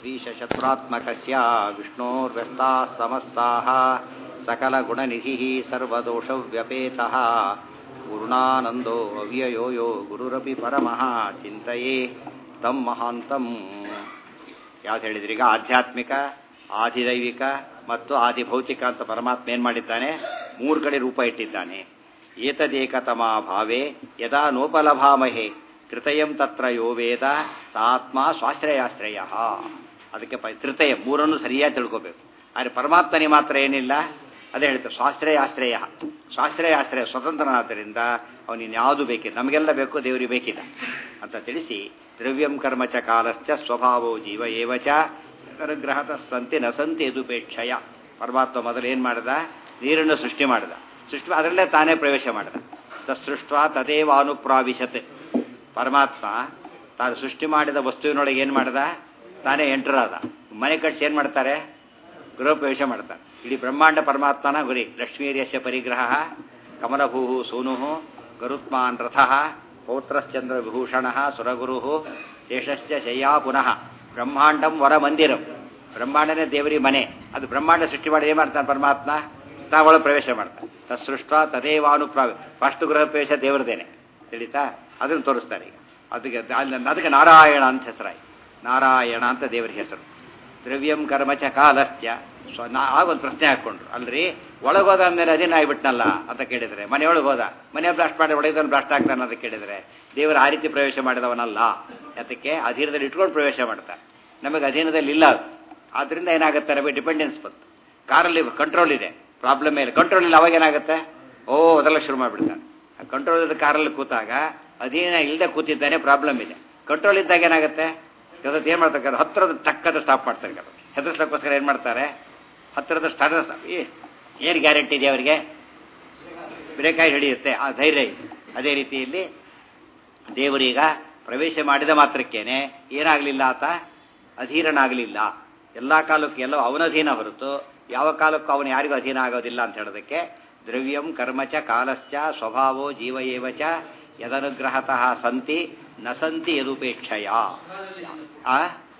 द्वीशशत्रात्मकस्य विष्णोर्व्यस्ताः समस्ताः सकलगुणनिधिः सर्वदोषव्यपेतः गुरुणानन्दो अव्ययो यो ಗುರುರಪಿ ಪರಮಃ ಚಿಂತೆಯೇ ತಂ ಮಹಾಂತಂ ಯಾವ್ದು ಹೇಳಿದ್ರಿ ಈಗ ಆಧ್ಯಾತ್ಮಿಕ ಆದಿದೈವಿಕ ಮತ್ತು ಆದಿಭೌತಿಕ ಅಂತ ಪರಮಾತ್ಮ ಏನ್ ಮಾಡಿದ್ದಾನೆ ಮೂರು ಕಡೆ ರೂಪ ಇಟ್ಟಿದ್ದಾನೆ ಏತದೇಕತಮ ಭಾವೇ ಯದಾ ನೋಪಲಭಾಮಹೆ ಕೃತಯಂ ತತ್ರ ಯೋ ವೇದ ಸಾತ್ಮ ಸ್ವಾಶ್ರಯಾಶ್ರಯ ಅದಕ್ಕೆ ಪ ತೃತಯ ಮೂರನ್ನು ಸರಿಯಾಗಿ ತಿಳ್ಕೋಬೇಕು ಆದರೆ ಪರಮಾತ್ಮನಿಗೆ ಮಾತ್ರ ಏನಿಲ್ಲ ಅದೇ ಹೇಳ್ತಾರೆ ಸ್ವಾಶ್ರಯ ಆಶ್ರಯ ಸ್ವಾಶ್ರಯ ಆಶ್ರಯ ಸ್ವತಂತ್ರನಾದ್ದರಿಂದ ಅವನಿನ್ಯಾವುದು ಬೇಕಿಲ್ಲ ನಮಗೆಲ್ಲ ಬೇಕು ದೇವರಿಗೆ ಬೇಕಿಲ್ಲ ಅಂತ ತಿಳಿಸಿ ದ್ರವ್ಯಂ ಕರ್ಮ ಚ ಕಾಲಶ್ಚ ಸ್ವಭಾವೋ ಜೀವ ಏವಚ ಅನುಗ್ರಹತ ಸಂತಿ ನ ಸಂತಿ ಎದುಪೇಕ್ಷಯ ಪರಮಾತ್ಮ ಮೊದಲು ಏನು ಮಾಡಿದ ನೀರನ್ನು ಸೃಷ್ಟಿ ಮಾಡಿದ ಸೃಷ್ಟಿ ಅದರಲ್ಲೇ ತಾನೇ ಪ್ರವೇಶ ಮಾಡಿದ ತತ್ಸೃಷ್ಟ ತದೇವಾನುಪ್ರಾವಿಶತೆ ಪರಮಾತ್ಮ ತಾನು ಸೃಷ್ಟಿ ಮಾಡಿದ ವಸ್ತುವಿನೊಳಗೆ ಏನು ಮಾಡಿದ ತಾನೇ ಎಂಟರಾದ ಮನೆ ಕಟ್ಸಿ ಏನು ಮಾಡ್ತಾರೆ ಗೃಹ ಪ್ರವೇಶ ಮಾಡ್ತಾರೆ ಇಡೀ ಬ್ರಹ್ಮಾಂಡ ಪರಮಾತ್ಮನ ಗುರಿ ಲಕ್ಷ್ಮೀರ್ಯಸ್ಯ ಪರಿಗ್ರಹ ಕಮಲಭೂ ಸೂನು ಗರುತ್ಮಾನ್ ರಥ ಪೌತ್ರಶ್ಚಂದ್ರ ವಿಭೂಷಣ ಸುರಗುರು ಶೇಷಶ್ಚ ಶಯ್ಯಾ ಪುನಃ ಬ್ರಹ್ಮಾಂಡಂ ವರ ಮಂದಿರಂ ಬ್ರಹ್ಮಾಂಡನೇ ದೇವರಿ ಮನೆ ಅದು ಬ್ರಹ್ಮಾಂಡ ಸೃಷ್ಟಿ ಮಾಡಿ ಏನು ಮಾಡ್ತಾನೆ ಪರಮಾತ್ಮ ತಾವಳ ಪ್ರವೇಶ ಮಾಡ್ತಾನೆ ತತ್ಸೃಷ್ಟ ತದೇವಾನುಪ್ರಾವ ಫಸ್ಟ್ ಗೃಹ ಪ್ರವೇಶ ದೇವರದೇನೆ ತಿಳಿತಾ ಅದನ್ನು ತೋರಿಸ್ತಾರೆ ಈಗ ಅದಕ್ಕೆ ಅದಕ್ಕೆ ನಾರಾಯಣ ಅಂತ ಹೆಸರಾಯಿ ನಾರಾಯಣ ಅಂತ ದೇವರ ಹೆಸರು ದ್ರವ್ಯಂ ಕರ್ಮಚ ಕಾಲಶ್ಚ ಸ್ವ ನಾ ಒಂದು ಪ್ರಶ್ನೆ ಹಾಕ್ಕೊಂಡ್ರು ಅಲ್ರಿ ಒಳಗೋದ ಅಂದಮೇಲೆ ಅದೇನು ಆಗ್ಬಿಟ್ನಲ್ಲ ಅಂತ ಕೇಳಿದರೆ ಮನೆಯೊಳಗೆ ಹೋದ ಮನೆ ಬ್ಲಾಸ್ಟ್ ಮಾಡಿ ಒಳಗಿದವನು ಬ್ಲಾಸ್ಟ್ ಆಗ್ತಾನೆ ಅಂತ ಕೇಳಿದರೆ ದೇವರು ಆ ರೀತಿ ಪ್ರವೇಶ ಮಾಡಿದವನಲ್ಲ ಅದಕ್ಕೆ ಅಧೀನದಲ್ಲಿ ಇಟ್ಕೊಂಡು ಪ್ರವೇಶ ಮಾಡ್ತಾರೆ ನಮಗೆ ಅಧೀನದಲ್ಲಿ ಇಲ್ಲ ಅದು ಆದ್ದರಿಂದ ಏನಾಗುತ್ತೆ ನಮಗೆ ಡಿಪೆಂಡೆನ್ಸ್ ಬಂತು ಕಾರಲ್ಲಿ ಕಂಟ್ರೋಲ್ ಇದೆ ಪ್ರಾಬ್ಲಮ್ ಇಲ್ಲ ಕಂಟ್ರೋಲ್ ಇಲ್ಲ ಅವಾಗ ಏನಾಗುತ್ತೆ ಓ ಅದೆಲ್ಲ ಶುರು ಮಾಡಿಬಿಡ್ತಾನೆ ಕಂಟ್ರೋಲ್ ಇದ್ದ ಕಾರಲ್ಲಿ ಕೂತಾಗ ಅಧೀನ ಇಲ್ಲದೆ ಕೂತಿದ್ದಾನೆ ಪ್ರಾಬ್ಲಮ್ ಇದೆ ಕಂಟ್ರೋಲ್ ಇದ್ದಾಗ ಏನಾಗುತ್ತೆ ಇವತ್ತು ಏನು ಮಾಡ್ತಾರೆ ಹತ್ತಿರದ ಟಕ್ಕದ ಸ್ಟಾಪ್ ಮಾಡ್ತಾರೆ ಹೆದರ್ಸ್ಲಕ್ಕೋಸ್ಕರ ಏನು ಮಾಡ್ತಾರೆ ಹತ್ತಿರದ ಸ್ಟಾರ್ಟ್ ಏನು ಗ್ಯಾರಂಟಿ ಇದೆ ಅವರಿಗೆ ಬ್ರೇಕಾಗಿ ಹಿಡಿಯುತ್ತೆ ಆ ಧೈರ್ಯ ಇದೆ ಅದೇ ರೀತಿಯಲ್ಲಿ ದೇವರೀಗ ಪ್ರವೇಶ ಮಾಡಿದ ಮಾತ್ರಕ್ಕೇನೆ ಏನಾಗಲಿಲ್ಲ ಆತ ಅಧೀರನಾಗಲಿಲ್ಲ ಎಲ್ಲ ಕಾಲಕ್ಕೂ ಎಲ್ಲೋ ಅವನಧೀನ ಹೊರತು ಯಾವ ಕಾಲಕ್ಕೂ ಅವನು ಯಾರಿಗೂ ಅಧೀನ ಆಗೋದಿಲ್ಲ ಅಂತ ಹೇಳೋದಕ್ಕೆ ದ್ರವ್ಯಂ ಕರ್ಮಚ ಕಾಲಶ್ಚ ಸ್ವಭಾವೋ ಜೀವ ಏವಚ ಯದನುಗ್ರಹತಃ ಸಂತಿ ನ ಸಂತಿ ಯದುಪೇಕ್ಷಯ ಆ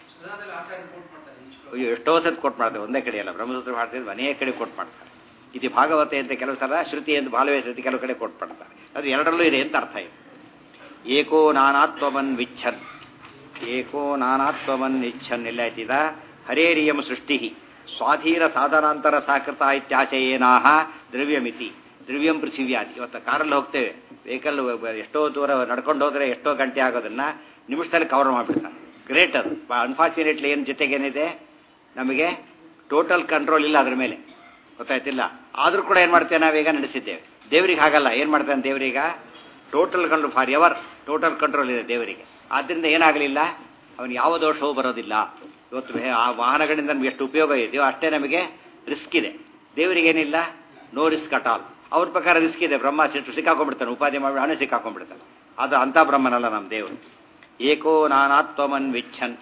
ಅಯ್ಯೋ ಎಷ್ಟೋ ಸತ್ ಕೊಟ್ಟು ಮಾಡ್ತಾರೆ ಒಂದೇ ಕಡೆ ಅಲ್ಲ ಬ್ರಹ್ಮಸೂತ್ರ ಮಾಡ್ತಿದ್ದು ಅನೇಕ ಕಡೆ ಕೊಟ್ಟು ಮಾಡ್ತಾರೆ ಇದು ಭಾಗವತೆ ಅಂತ ಕೆಲವು ಸಲ ಶ್ರುತಿ ಎಂದು ಬಾಲವೇ ಶ್ರುತಿ ಕೆಲವು ಕಡೆ ಕೊಟ್ಟು ಮಾಡ್ತಾರೆ ಅದು ಎರಡರಲ್ಲೂ ಇದೆ ಅಂತ ಅರ್ಥ ಇದೆ ಏಕೋ ನಾನಾತ್ವಮನ್ ವಿಚ್ಛನ್ ಏಕೋ ನಾನಾತ್ವಮನ್ ಇಚ್ಛನ್ ಎಲ್ಲ ಆಯ್ತಿದ ಹರೇರಿಯಂ ಸೃಷ್ಟಿ ಸ್ವಾಧೀನ ಸಾಧನಾಂತರ ಸಾಕೃತ ಇತ್ಯಾಶಯೇನಾಹ ದ್ರವ್ಯಮಿತಿ ದ್ರವ್ಯಂ ಪೃಥಿವ್ಯಾದಿ ಇವತ್ತು ಕಾರಲ್ಲಿ ಹೋಗ್ತೇವೆ ವೆಹಿಕಲ್ ಎಷ್ಟೋ ದೂರ ನಡ್ಕೊಂಡು ಹೋದರೆ ಎಷ್ಟೋ ಗಂಟೆ ಆಗೋದನ್ನ ನಿಮಿಷದಲ್ಲಿ ಕವರ್ ಮಾಡಿಬಿಡ್ತಾರೆ ಗ್ರೇಟ್ ಅದು ಅನ್ಫಾರ್ಚುನೇಟ್ಲಿ ಏನು ಜೊತೆಗೇನಿದೆ ನಮಗೆ ಟೋಟಲ್ ಕಂಟ್ರೋಲ್ ಇಲ್ಲ ಅದ್ರ ಮೇಲೆ ಗೊತ್ತಾಯ್ತಿಲ್ಲ ಆದರೂ ಕೂಡ ಏನು ಮಾಡ್ತೇವೆ ನಾವೀಗ ನಡೆಸಿದ್ದೇವೆ ದೇವರಿಗೆ ಹಾಗಲ್ಲ ಏನು ಮಾಡ್ತಾನೆ ದೇವರೀಗ total control forever total control ಇದೆ ದೇವರಿಗೆ ಆದ್ದರಿಂದ ಏನಾಗಲಿಲ್ಲ ಅವನು ಯಾವ ದೋಷವೂ ಬರೋದಿಲ್ಲ ಇವತ್ತು ಆ ವಾಹನಗಳಿಂದ ನಮ್ಗೆ ಎಷ್ಟು ಉಪಯೋಗ ಇದೆಯೋ ಅಷ್ಟೇ ನಮಗೆ ರಿಸ್ಕ್ ಇದೆ ದೇವರಿಗೇನಿಲ್ಲ ನೋ ರಿಸ್ಕ್ ಅಟ್ ಆಲ್ ಅವ್ರ ಪ್ರಕಾರ ರಿಸ್ಕ್ ಇದೆ ಬ್ರಹ್ಮ ಸಿಟ್ಟು ಸಿಕ್ಕಾಕೊಂಡ್ಬಿಡ್ತಾನೆ ಉಪಾಧಿ ಮಾಡಿ ಹಣ ಸಿಕ್ಕಾಕೊಂಡ್ಬಿಡ್ತಾನೆ ಅದು ಅಂಥ ಬ್ರಹ್ಮನಲ್ಲ ನಮ್ಮ ದೇವರು ಏಕೋ ನಾನಾತ್ವಮನ್ ವಿಚ್ಛನ್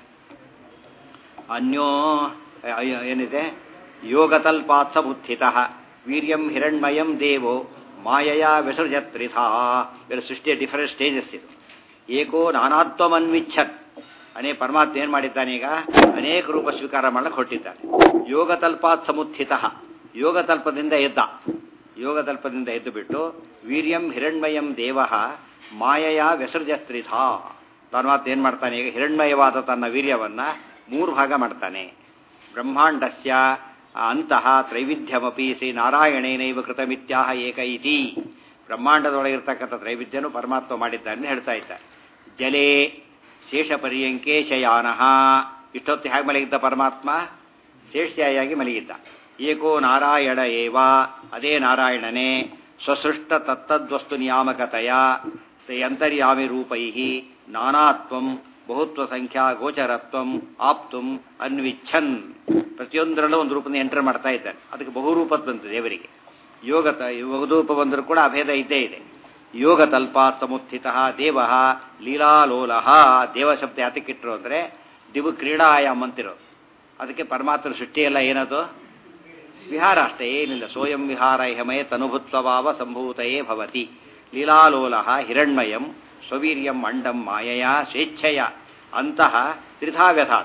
ಅನ್ಯೋ ಏನಿದೆ ಯೋಗತಲ್ಪಾತ್ ಸಮುತ್ಥಿತ ವೀರ್ಯಂ ಹಿರಣ್ಮಯಂ ದೇವೋ ಮಾಯಯ ವಿಸೃಜತ್ರಿಥಾ ಇವರು ಸೃಷ್ಟಿಯ ಡಿಫರೆಂಟ್ ಸ್ಟೇಜಸ್ ಇದು ಏಕೋ ನಾನಾತ್ವಮನ್ವಿಚ್ಛನ್ ಅನೇ ಪರಮಾತ್ಮ ಏನು ಮಾಡಿದ್ದಾನೆ ಈಗ ಅನೇಕ ರೂಪ ಸ್ವೀಕಾರ ಮಾಡಕ್ಕೆ ಹೊರಟಿದ್ದಾನೆ ಯೋಗತಲ್ಪಾತ್ ಸಮುತ್ಥಿತ ಯೋಗತಲ್ಪದಿಂದ ಎದ್ದ ಯೋಗತಲ್ಪದಿಂದ ಎದ್ದು ಬಿಟ್ಟು ವೀರ್ಯಂ ಹಿರಣ್ಮಯಂ ದೇವ ಮಾಯಯ ವ್ಯಸೃಜಸ್ತ್ರಿಧಾ ಪರಮಾತ್ಮ ಏನು ಮಾಡ್ತಾನೆ ಈಗ ಹಿರಣ್ಮಯವಾದ ತನ್ನ ವೀರ್ಯವನ್ನ ಮೂರು ಭಾಗ ಮಾಡ್ತಾನೆ ಬ್ರಹ್ಮಾಂಡಸ್ಯ ಅಂತಹ ತ್ರೈವಿಧ್ಯವಪಿ ಶ್ರೀ ನಾರಾಯಣೇನೈವ ಕೃತಮಿತ್ಯಾಹ ಏಕ ಇತಿ ಬ್ರಹ್ಮಾಂಡದೊಳಗಿರ್ತಕ್ಕಂಥ ತ್ರೈವಿಧ್ಯನು ಪರಮಾತ್ಮ ಮಾಡಿದ್ದಾನೆ ಹೇಳ್ತಾ ಇದ್ದಾರೆ ಜಲೇ ಶೇಷಪರ್ಯಂಕೆ ಶಯಾನಃ ಇಷ್ಟೊತ್ತು ಹೇಗೆ ಮಲಗಿದ್ದ ಪರಮಾತ್ಮ ಶೇಷಯಾಗಿ ಮಲಗಿದ್ದ ಏಕೋ ನಾರಾಯಣ ಏವ ಅದೇ ನಾರಾಯಣನೇ ಸ್ವಸೃಷ್ಟ ತತ್ತದ್ವಸ್ತು ನಿಯಾಮಕತೆಯ ಅಂತರ್ಯಾಮಿ ರೂಪೈ ನಾನಾತ್ವಂ ಬಹುತ್ವ ಸಂಖ್ಯಾ ಗೋಚರತ್ವಂ ಆಪ್ತುಂ ಅನ್ವಿಚ್ಛನ್ ಪ್ರತಿಯೊಂದರಲ್ಲೂ ಒಂದು ರೂಪದಿಂದ ಎಂಟರ್ ಮಾಡ್ತಾ ಇದ್ದಾನೆ ಅದಕ್ಕೆ ಬಹುರೂಪದ ಬಂತು ದೇವರಿಗೆ ಯೋಗ ಬಹುರೂಪ ಬಂದರೂ ಕೂಡ ಅಭೇದ ಇದ್ದೇ ಇದೆ ಯೋಗ ತಲ್ಪಾತ್ ಸಮುತ್ಥಿತ ದೇವ ಲೀಲಾಲೋಲ ದೇವ ಶಬ್ದ ಯಾತಕ್ಕಿಟ್ರು ಅಂದರೆ ದಿವು ಕ್ರೀಡಾಯಾಮ್ ಅಂತಿರೋ ಅದಕ್ಕೆ ಪರಮಾತ್ಮ ಸೃಷ್ಟಿಯೆಲ್ಲ ಏನದು ವಿಹಾರ ಅಷ್ಟೇ ಏನಿಲ್ಲ ಸೋಯಂ ವಿಹಾರ ಹೆಮಯ ತನುಭುತ್ವಭಾವ ಸಂಭೂತಯೇ ಭವತಿ ಲೀಲಾಲೋಲ ಹಿರಣ್ಮಯಂ ಸ್ವವೀರ್ಯಂ ಅಂಡಂ ಮಾಯಯ ಸ್ವೇಚ್ಛೆಯ ಅಂತಹ ತ್ರಿಧಾ ವ್ಯಥಾತ್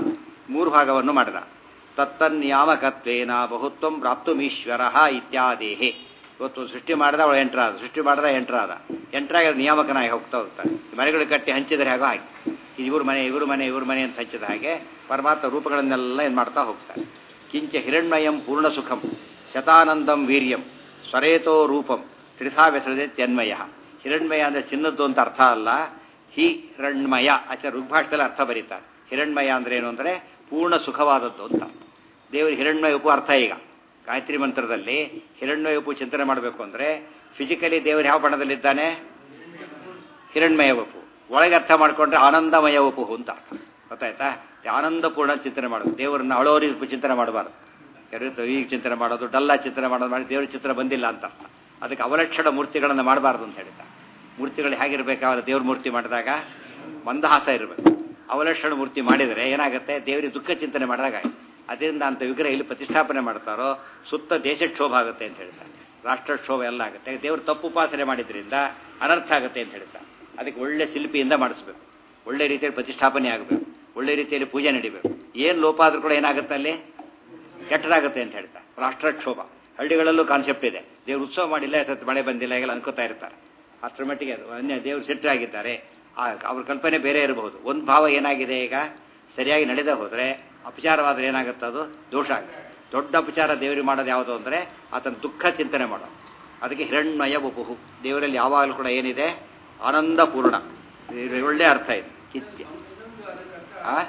ಮೂರು ಭಾಗವನ್ನು ಮಾಡಿದ ತತ್ತನ್ಯಾಮಕತ್ವೇನ ಬಹುತ್ವಂ ಪ್ರಾಪ್ತುಮೀಶ್ವರ ಇತ್ಯಾದೇಹೆ ಇವತ್ತು ಸೃಷ್ಟಿ ಮಾಡಿದ ಅವಳು ಎಂಟ್ರಾದ ಸೃಷ್ಟಿ ಮಾಡಿದ ಎಂಟ್ರಾದ ಎಂಟ್ರಾಗಿ ಅದು ನಿಯಾಮಕನಾಗಿ ಹೋಗ್ತಾ ಹೋಗ್ತಾನೆ ಈ ಮನೆಗಳು ಕಟ್ಟಿ ಹಂಚಿದರೆ ಹೇಗೋ ಹಾಗೆ ಇವ್ರ ಮನೆ ಇವ್ರ ಮನೆ ಇವ್ರ ಮನೆ ಅಂತ ಹಂಚಿದ ಹಾಗೆ ಪರಮಾತ್ಮ ರೂಪಗಳನ್ನೆಲ್ಲ ಏನು ಮಾಡ್ತಾ ಹೋಗ್ತಾನೆ ಕಿಂಚ ಹಿರಣ್ಮಯಂ ಪೂರ್ಣ ಸುಖಂ ಶತಾನಂದಂ ವೀರ್ಯಂ ಸ್ವರೇತೋ ರೂಪಂ ತ್ರಿಧಾ ವ್ಯಸರದೆ ತ್ಯನ್ಮಯ ಹಿರಣ್ಮಯ ಅಂದರೆ ಚಿನ್ನದ್ದು ಅಂತ ಅರ್ಥ ಅಲ್ಲ ಹಿರಣ್ಮಯ ಆಚಾರ ಋಗ್ಭಾಷದಲ್ಲಿ ಅರ್ಥ ಬರೀತಾರೆ ಹಿರಣ್ಮಯ ಅಂದ್ರೆ ಏನು ಅಂದರೆ ಪೂರ್ಣ ಸುಖವಾದದ್ದು ಅಂತ ದೇವರು ಹಿರಣ್ಮಯ ಉಪು ಅರ್ಥ ಈಗ ಗಾಯತ್ರಿ ಮಂತ್ರದಲ್ಲಿ ಹಿರಣ್ಮಯ ಉಪು ಚಿಂತನೆ ಮಾಡಬೇಕು ಅಂದರೆ ಫಿಸಿಕಲಿ ದೇವರು ಯಾವ ಬಣ್ಣದಲ್ಲಿದ್ದಾನೆ ಹಿರಣ್ಮಯ ವಪು ಒಳಗೆ ಅರ್ಥ ಮಾಡಿಕೊಂಡ್ರೆ ಆನಂದಮಯ ವಪು ಅಂತ ಅರ್ಥ ಗೊತ್ತಾಯ್ತಾ ಆನಂದಪೂರ್ಣ ಚಿಂತನೆ ಮಾಡೋದು ದೇವರನ್ನ ಅಳೋರಿ ಚಿಂತನೆ ಮಾಡಬಾರ್ದು ಯಾರು ಈಗ ಚಿಂತನೆ ಮಾಡೋದು ಡಲ್ಲ ಚಿಂತನೆ ಮಾಡೋದು ಮಾಡಿ ದೇವ್ರ ಚಿತ್ರ ಬಂದಿಲ್ಲ ಅಂತ ಅರ್ಥ ಅದಕ್ಕೆ ಅವಲಕ್ಷಣ ಮೂರ್ತಿಗಳನ್ನು ಮಾಡಬಾರ್ದು ಅಂತ ಹೇಳಿದ್ದ ಮೂರ್ತಿಗಳು ಹೇಗಿರ್ಬೇಕಾದ್ರೆ ದೇವ್ರ ಮೂರ್ತಿ ಮಾಡಿದಾಗ ಮಂದಹಾಸ ಇರಬೇಕು ಅವಲಕ್ಷಣ ಮೂರ್ತಿ ಮಾಡಿದರೆ ಏನಾಗುತ್ತೆ ದೇವರಿಗೆ ದುಃಖ ಚಿಂತನೆ ಮಾಡಿದಾಗ ಅದರಿಂದ ಅಂತ ವಿಗ್ರಹ ಇಲ್ಲಿ ಪ್ರತಿಷ್ಠಾಪನೆ ಮಾಡ್ತಾರೋ ಸುತ್ತ ದೇಶಕ್ಷೋಭ ಆಗುತ್ತೆ ಅಂತ ಹೇಳ್ತಾರೆ ರಾಷ್ಟ್ರಕ್ಷೋಭ ಎಲ್ಲ ಆಗುತ್ತೆ ದೇವರು ತಪ್ಪು ಉಪಾಸನೆ ಮಾಡಿದ್ರಿಂದ ಅನರ್ಥ ಆಗುತ್ತೆ ಅಂತ ಹೇಳ್ತಾರೆ ಅದಕ್ಕೆ ಒಳ್ಳೆ ಶಿಲ್ಪಿಯಿಂದ ಮಾಡಿಸ್ಬೇಕು ಒಳ್ಳೆ ರೀತಿಯಲ್ಲಿ ಪ್ರತಿಷ್ಠಾಪನೆ ಆಗಬೇಕು ಒಳ್ಳೆ ರೀತಿಯಲ್ಲಿ ಪೂಜೆ ನಡಿಬೇಕು ಏನು ಲೋಪ ಆದ್ರೂ ಕೂಡ ಏನಾಗುತ್ತೆ ಅಲ್ಲಿ ಕೆಟ್ಟದಾಗುತ್ತೆ ಅಂತ ಹೇಳ್ತಾರೆ ರಾಷ್ಟ್ರಕ್ಷೋಭ ಹಳ್ಳಿಗಳಲ್ಲೂ ಕಾನ್ಸೆಪ್ಟ್ ಇದೆ ದೇವ್ರು ಉತ್ಸವ ಮಾಡಿಲ್ಲ ಸತ್ ಮಳೆ ಬಂದಿಲ್ಲ ಈಗೆಲ್ಲ ಅನ್ಕೋತಾ ಇರ್ತಾರೆ ಅಷ್ಟರ ಮಟ್ಟಿಗೆ ಅದು ಅನ್ಯ ದೇವರು ಸಿಟ್ಟಾಗಿದ್ದಾರೆ ಅವ್ರ ಕಲ್ಪನೆ ಬೇರೆ ಇರಬಹುದು ಒಂದು ಭಾವ ಏನಾಗಿದೆ ಈಗ ಸರಿಯಾಗಿ ನಡೆದೇ ಹೋದರೆ ಅಪಚಾರವಾದರೆ ಏನಾಗುತ್ತೆ ಅದು ದೋಷ ಆಗುತ್ತೆ ದೊಡ್ಡ ಅಪಚಾರ ದೇವರಿಗೆ ಮಾಡೋದು ಯಾವುದು ಅಂದರೆ ಆತನ ದುಃಖ ಚಿಂತನೆ ಮಾಡೋದು ಅದಕ್ಕೆ ಹಿರಣ್ಮಯ ಬಪುಹು ದೇವರಲ್ಲಿ ಯಾವಾಗಲೂ ಕೂಡ ಏನಿದೆ ಆನಂದ ಪೂರ್ಣ ಒಳ್ಳೆ ಅರ್ಥ ಇದೆ ಕಿತ್ಯ ಆ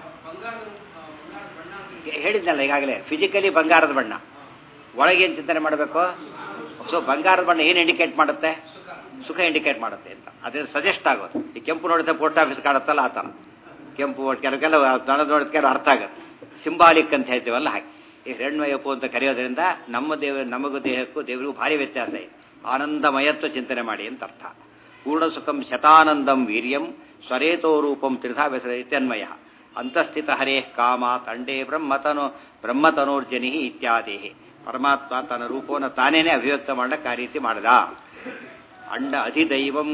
ಹೇಳಿದ್ನಲ್ಲ ಈಗಾಗಲೇ ಫಿಸಿಕಲಿ ಬಂಗಾರದ ಬಣ್ಣ ಒಳಗೇನು ಚಿಂತನೆ ಮಾಡಬೇಕು ಸೊ ಬಂಗಾರದ ಬಣ್ಣ ಏನು ಇಂಡಿಕೇಟ್ ಮಾಡುತ್ತೆ ಸುಖ ಇಂಡಿಕೇಟ್ ಮಾಡುತ್ತೆ ಅಂತ ಅದೇ ಸಜೆಸ್ಟ್ ಆಗೋದು ಈ ಕೆಂಪು ನೋಡಿದ್ರೆ ಪೋಸ್ಟ್ ಆಫೀಸ್ ಕಾಣುತ್ತಲ್ಲ ಆ ಥರ ಕೆಂಪು ಕೆಲವು ಕೆಲವು ದಣದ ನೋಡಿದ ಕೆಲವು ಅರ್ಥ ಆಗುತ್ತೆ ಸಿಂಬಾಲಿಕ್ ಅಂತ ಹೇಳ್ತೀವಲ್ಲ ಹಾಗೆ ಈ ಹಿರಣ್ಮಯಪ್ಪು ಅಂತ ಕರೆಯೋದ್ರಿಂದ ನಮ್ಮ ದೇವ ನಮಗೂ ದೇಹಕ್ಕೂ ದೇವರಿಗೂ ಭಾರಿ ವ್ಯತ್ಯಾಸ ಇದೆ ಆನಂದಮಯತ್ವ ಚಿಂತನೆ ಮಾಡಿ ಅಂತ ಅರ್ಥ ಪೂರ್ಣ ಸುಖಂ ಶತಾನಂದಂ ವೀರ್ಯಂ ಸ್ವರೇತೋ ರೂಪಂ ತ್ರಿಧಾ ವ್ಯಸರ ಇತ್ಯನ್ಮಯ ಅಂತಸ್ಥಿತ ಹರೇ ಕಾಮ ತಂಡೇ ಬ್ರಹ್ಮತನು ಬ್ರಹ್ಮತನೋರ್ಜನಿ ಇತ್ಯಾದಿ ಪರಮಾತ್ಮ ತನ್ನ ರೂಪವನ್ನು ತಾನೇನೆ ಅಭಿವ್ಯಕ್ತ ಮಾಡಕ್ಕೆ ಆ ರೀತಿ ಮಾಡಿದ ಅಂಡ ಅಧಿದೈವಂ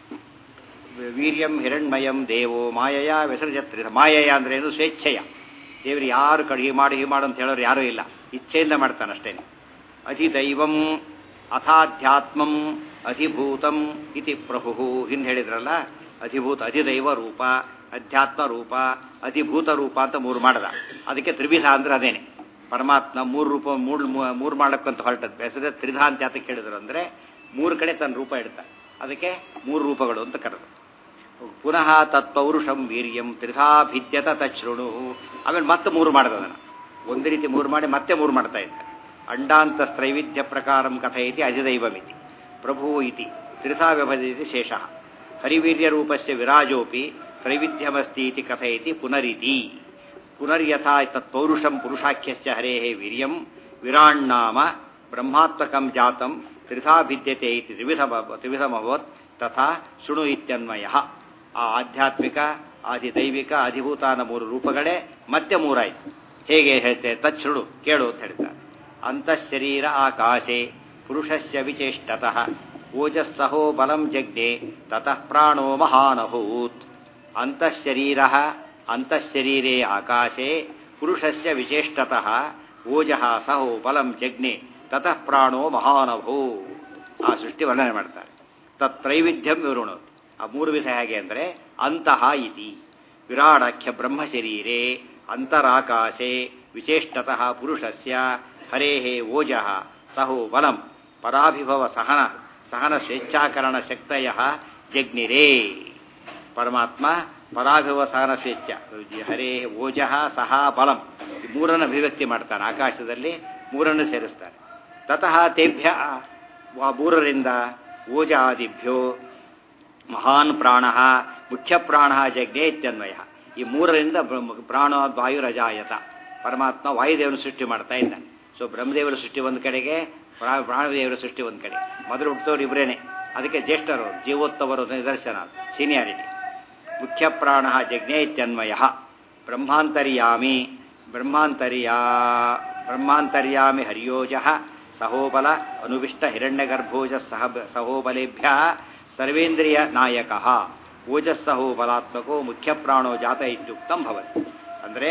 ವೀರ್ಯಂ ಹಿರಣ್ಮಯಂ ದೇವೋ ಮಾಯಯ ವ್ಯಸರ್ಜತ್ರಿ ಮಾಯಯ ಅಂದ್ರೆ ಏನು ಸ್ವೇಚ್ಛೆಯ ದೇವರು ಯಾರು ಕಡೆ ಹೀಗೆ ಮಾಡಿ ಹೀಗೆ ಮಾಡು ಅಂತ ಹೇಳೋರು ಯಾರೂ ಇಲ್ಲ ಇಚ್ಛೆಯಿಂದ ಮಾಡ್ತಾನಷ್ಟೇ ಅಧಿದೈವಂ ಅಥಾಧ್ಯಾತ್ಮಂ ಅಧಿಭೂತಂ ಇತಿ ಪ್ರಭು ಹಿಂದೆ ಹೇಳಿದ್ರಲ್ಲ ಅಧಿಭೂತ ಅಧಿದೈವ ರೂಪ ಅಧ್ಯಾತ್ಮ ರೂಪ ಅಧಿಭೂತ ರೂಪ ಅಂತ ಮೂರು ಮಾಡದ ಅದಕ್ಕೆ ತ್ರಿವಿಧ ಅಂದ್ರೆ ಅದೇನೆ ಪರಮಾತ್ಮ ಮೂರು ರೂಪ ಮೂರು ಮೂರು ಮಾಡಕ್ಕಂತ ಹೊರಟದ್ದು ಹೆಸರು ತ್ರಿಧ ಅಂತ ಯಾತಕ್ಕೆ ಹೇಳಿದ್ರು ಅಂದರೆ ಮೂರು ಕಡೆ ತನ್ನ ರೂಪ ಇಡ್ತಾರೆ ಅದಕ್ಕೆ ಮೂರು ರೂಪಗಳು ಅಂತ ಕರೆದು ಪುನಃ ತತ್ಪೌರುಷಂ ವೀರ್ಯಂ ತ್ರಿಧಾ ಭಿದ್ಯತ ತಚ್ಛೃಣು ಆಮೇಲೆ ಮತ್ತೆ ಮೂರು ಮಾಡೋದು ಅದನ್ನು ಒಂದು ರೀತಿ ಮೂರು ಮಾಡಿ ಮತ್ತೆ ಮೂರು ಮಾಡ್ತಾ ಇದ್ದಾರೆ ಅಂಡಾಂತ ತ್ರೈವಿಧ್ಯ ಪ್ರಕಾರಂ ಕಥಯತಿ ಅಧಿದೈವಮಿತಿ ಪ್ರಭು ಇತಿ ತ್ರಿಧಾ ವ್ಯಭಜತಿ ಶೇಷ ಹರಿವೀರ್ಯ ರೂಪಸ್ಯ ವಿರಾಜೋಪಿ ತ್ರೈವಿಧ್ಯವಸ್ತಿ ಇತಿ ಕಥಯತಿ ಪುನರಿತಿ ಪುನರ್ಯಥಾ ತತ್ಪೌರುಷಂ ಪುರುಷಾಖ್ಯಸ್ಯ ಹರೇಃ ವೀರ್ಯಂ ವಿರಾಣ್ಣಾಮ ಬ್ರಹ್ಮಾತ್ಮಕಂ ಜಾತಂ ತ್ರಿಧಾ ಭಿದ್ಯತೆ ಇತಿ ತ್ರಿವಿಧ ತ್ರಿವಿಧಮಭವತ್ ತಥಾ ಶೃಣು ಇತ್ಯನ್ವಯ ಆ ಆಧ್ಯಾತ್ಮಿಕ ಆದಿದೈವಿಕ ಅಧಿಭೂತಾನ ಮೂರು ರೂಪಗಳೇ ಮತ್ತೆ ಮೂರಾಯಿತು ಹೇಗೆ ಹೇಳ್ತೇವೆ ತಚ್ಛೃಣು ಕೇಳು ಅಂತ ಹೇಳ್ತಾರೆ ಅಂತಃಶರೀರ ಆಕಾಶೆ ಪುರುಷಸ್ಯ ವಿಚೇಷ್ಟತಃ ಓಜಸ್ಸಹೋ ಬಲಂ ಜಗ್ನೆ ತತಃ ಪ್ರಾಣೋ ಮಹಾನಭೂತ್ ಅಂತಃಶರೀರ ಅಂತಃಶರೀರೇ ಆಕಾಶೆ ಪುರುಷಸ್ಯ ವಿಚೇಷ್ಟತಃ ಓಜಃ ಸಹೋ ಬಲಂ ಜಗ್ನೆ ತತಃ ಪ್ರಾಣೋ ಮಹಾನಭೂ ಆ ಸೃಷ್ಟಿ ವರ್ಣನೆ ಮಾಡ್ತಾರೆ ತತ್ರೈವಿಧ್ಯಂ ವಿವೃಣು ಆ ಮೂರು ವಿಧ ಹೇಗೆ ಅಂದರೆ ಅಂತಹ ಇತಿ ವಿರಾಡಾಖ್ಯ ಬ್ರಹ್ಮಶರೀರೆ ಅಂತರಾಕಾಶೆ ವಿಚೇಷ್ಟತಃ ಪುರುಷಸ್ಯ ಹರೇಃ ಓಜಃ ಸಹೋ ಬಲಂ ಪರಾಭಿಭವ ಸಹನ ಸಹನ ಸ್ವೇಚ್ಛಾಕರಣ ಶಕ್ತಯ ಜಗ್ನಿರೇ ಪರಮಾತ್ಮ ಪರಾಭಿಭವ ಸಹನ ಸ್ವೇಚ್ಛ ಹರೇ ಓಜಃ ಸಹ ಬಲಂ ಈ ಮೂರನ್ನು ಅಭಿವ್ಯಕ್ತಿ ಮಾಡ್ತಾನೆ ಆಕಾಶದಲ್ಲಿ ಮೂರನ್ನು ಸೇರಿಸ್ತಾರೆ ತತಃ ತೇಭ್ಯ ಆ ಮೂರರಿಂದ ಓಜಾದಿಭ್ಯೋ ಮಹಾನ್ ಪ್ರಾಣ ಮುಖ್ಯ ಪ್ರಾಣ ಜಜ್ಞೆ ಇತ್ಯನ್ವಯ ಈ ಮೂರರಿಂದ ಪ್ರಾಣ ವಾಯುರಜಾಯತ ಪರಮಾತ್ಮ ವಾಯುದೇವನ ಸೃಷ್ಟಿ ಮಾಡ್ತಾ ಇದ್ದಾನೆ ಸೊ ಬ್ರಹ್ಮದೇವರ ಸೃಷ್ಟಿ ಒಂದು ಕಡೆಗೆ ಪ್ರಾಣದೇವರ ಸೃಷ್ಟಿ ಒಂದು ಕಡೆ ಮೊದಲು ಹುಟ್ಟುತ್ತವ್ರು ಇಬ್ಬರೇನೆ ಅದಕ್ಕೆ ಜ್ಯೇಷ್ಠರು ಜೀವೋತ್ತವರು ನಿದರ್ಶನ ಸೀನಿಯಾರಿಟಿ ಮುಖ್ಯ ಪ್ರಾಣ ಜಜ್ಞೆ ಇತ್ಯನ್ವಯ ಬ್ರಹ್ಮಾಂತರ್ಯಾಮಿ ಬ್ರಹ್ಮಾಂತರ್ಯಾ ಬ್ರಹ್ಮಾಂತರ್ಯಾಮಿ ಹರಿಯೋಜ ಸಹೋಬಲ ಅನುವಿಷ್ಟ ಹಿರಣ್ಯಗರ್ಭೋಜ ಸಹ ಸಹೋಬಲೇಭ್ಯ ಸರ್ವೇಂದ್ರಿಯ ನಾಯಕ ಓಜಸ್ಸಹೋ ಬಲಾತ್ಮಕೋ ಮುಖ್ಯ ಪ್ರಾಣೋ ಜಾತ ಇತ್ಯುಕ್ತಂ ಭವತಿ ಅಂದರೆ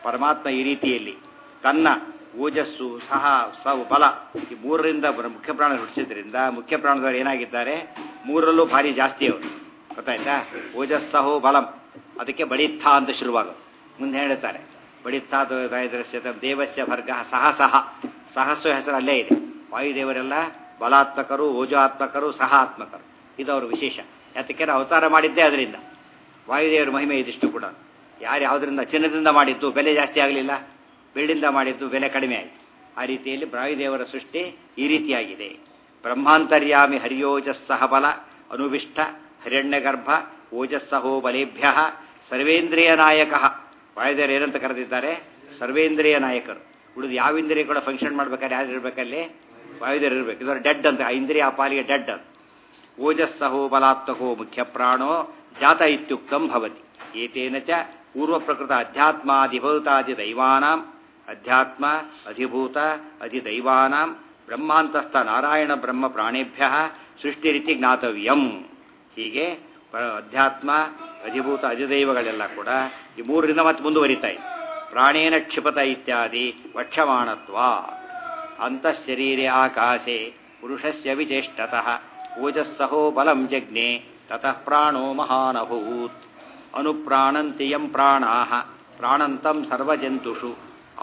ಪರಮಾತ್ಮ ಈ ರೀತಿಯಲ್ಲಿ ತನ್ನ ಓಜಸ್ಸು ಸಹ ಸವು ಬಲ ಈ ಮೂರರಿಂದ ಬರ- ಮುಖ್ಯ ಪ್ರಾಣ ಹುಟ್ಟಿಸಿದ್ರಿಂದ ಮುಖ್ಯ ಪ್ರಾಣದವರು ಏನಾಗಿದ್ದಾರೆ ಮೂರರಲ್ಲೂ ಭಾರಿ ಜಾಸ್ತಿ ಅವರು ಗೊತ್ತಾಯ್ತಾ ಓಜಸ್ಸಹೋ ಬಲಂ ಅದಕ್ಕೆ ಬಡಿತ್ಥ ಅಂತ ಶುರುವಾಗೋದು ಮುಂದೆ ಹೇಳ್ತಾರೆ ಬಡಿತ್ಥ ದೃಶ್ಯತ ದೇವಸ್ಯ ಭರ್ಗ ಸಹ ಸಹ ಸಹಸ್ವ ಹೆಸರು ಅಲ್ಲೇ ಇದೆ ವಾಯುದೇವರೆಲ್ಲ ಬಲಾತ್ಮಕರು ಓಜಾತ್ಮಕರು ಸಹಾತ್ಮಕರು ಇದು ಅವರ ವಿಶೇಷ ಯಾತಕ್ಕೆ ಅವತಾರ ಮಾಡಿದ್ದೇ ಅದರಿಂದ ವಾಯುದೇವರ ಮಹಿಮೆ ಇದಿಷ್ಟು ಕೂಡ ಯಾರು ಯಾವುದರಿಂದ ಚಿನ್ನದಿಂದ ಮಾಡಿದ್ದು ಬೆಲೆ ಜಾಸ್ತಿ ಆಗಲಿಲ್ಲ ಬೆಳ್ಳಿಂದ ಮಾಡಿದ್ದು ಬೆಲೆ ಕಡಿಮೆ ಆಯಿತು ಆ ರೀತಿಯಲ್ಲಿ ವಾಯುದೇವರ ಸೃಷ್ಟಿ ಈ ರೀತಿಯಾಗಿದೆ ಬ್ರಹ್ಮಾಂತರ್ಯಾಮಿ ಹರಿಯೋಜಸ್ಸಹ ಬಲ ಅನುವಿಷ್ಟ ಹಿರಣ್ಯಗರ್ಭ ಓಜಸ್ಸಹೋ ಬಲೇಭ್ಯ ಸರ್ವೇಂದ್ರಿಯ ನಾಯಕ ವಾಯುದೇವರು ಏನಂತ ಕರೆದಿದ್ದಾರೆ ಸರ್ವೇಂದ್ರಿಯ ನಾಯಕರು ಉಳಿದು ಯಾವ ಇಂದ್ರಿಯ ಕೂಡ ಫಂಕ್ಷನ್ ಮಾಡ್ಬೇಕಾದ್ರೆ ಯಾರು ಇರಬೇಕಲ್ಲಿ ವಾಯುದೇವರು ಇರಬೇಕು ಇದರ ಡೆಡ್ ಅಂತ ಆ ಇಂದ್ರಿಯ ಆ ಪಾಲಿಗೆ ಡೆಡ್ ಅಂತ ಓಜಸ್ಸಹೋ ಬಲಾತ್ಮಕೋ ಮುಖ್ಯ ಪ್ರಾಣೋ ಜಾತ ಇತ್ಯುಕ್ತಂ ಭವತಿ ಏತೇನ ಚ ಪೂರ್ವ ಪ್ರಕೃತ ಅಧ್ಯಾತ್ಮಾಧಿಭೂತಾದಿ ದೈವಾನಾಂ ಅಧ್ಯಾತ್ಮ ಅಧಿಭೂತ ಅಧಿದೈವಾನಾಂ ಬ್ರಹ್ಮಾಂತಸ್ಥ ನಾರಾಯಣ ಬ್ರಹ್ಮ ಪ್ರಾಣೇಭ್ಯ ಸೃಷ್ಟಿರೀತಿ ಜ್ಞಾತವ್ಯಂ ಹೀಗೆ ಪ- ಅಧ್ಯಾತ್ಮ ಅಧಿಭೂತ ಅಧಿದೈವಗಳೆಲ್ಲ ಕೂಡ ಈ ಮೂರರಿಂದ ಮತ್ತೆ ಮುಂದುವರಿತಾ ಇದೆ ಪ್ರಾಣೇನ ಕ್ಷಿಪತ ಇತ್ಯಾದಿ ವಕ್ಷಮಾಣತ್ವ ಅಂತಃಶರೀರೆ ಆಕಾಶೆ ಪುರುಷಸ್ಯ ವಿಚೇಷ್ಟತಃ ಓಜಸ್ಸಹೋ ಬಲಂ ಜಜ್ಞೆ ತತಃ ಪ್ರಾಣೋ ಮಹಾನಭೂತ್ ಅನುಪ್ರಾಣಂತಿ ಯಂ ಪ್ರಾಣಾಃ ಪ್ರಾಣಂತಂ ಸರ್ವಜಂತುಷು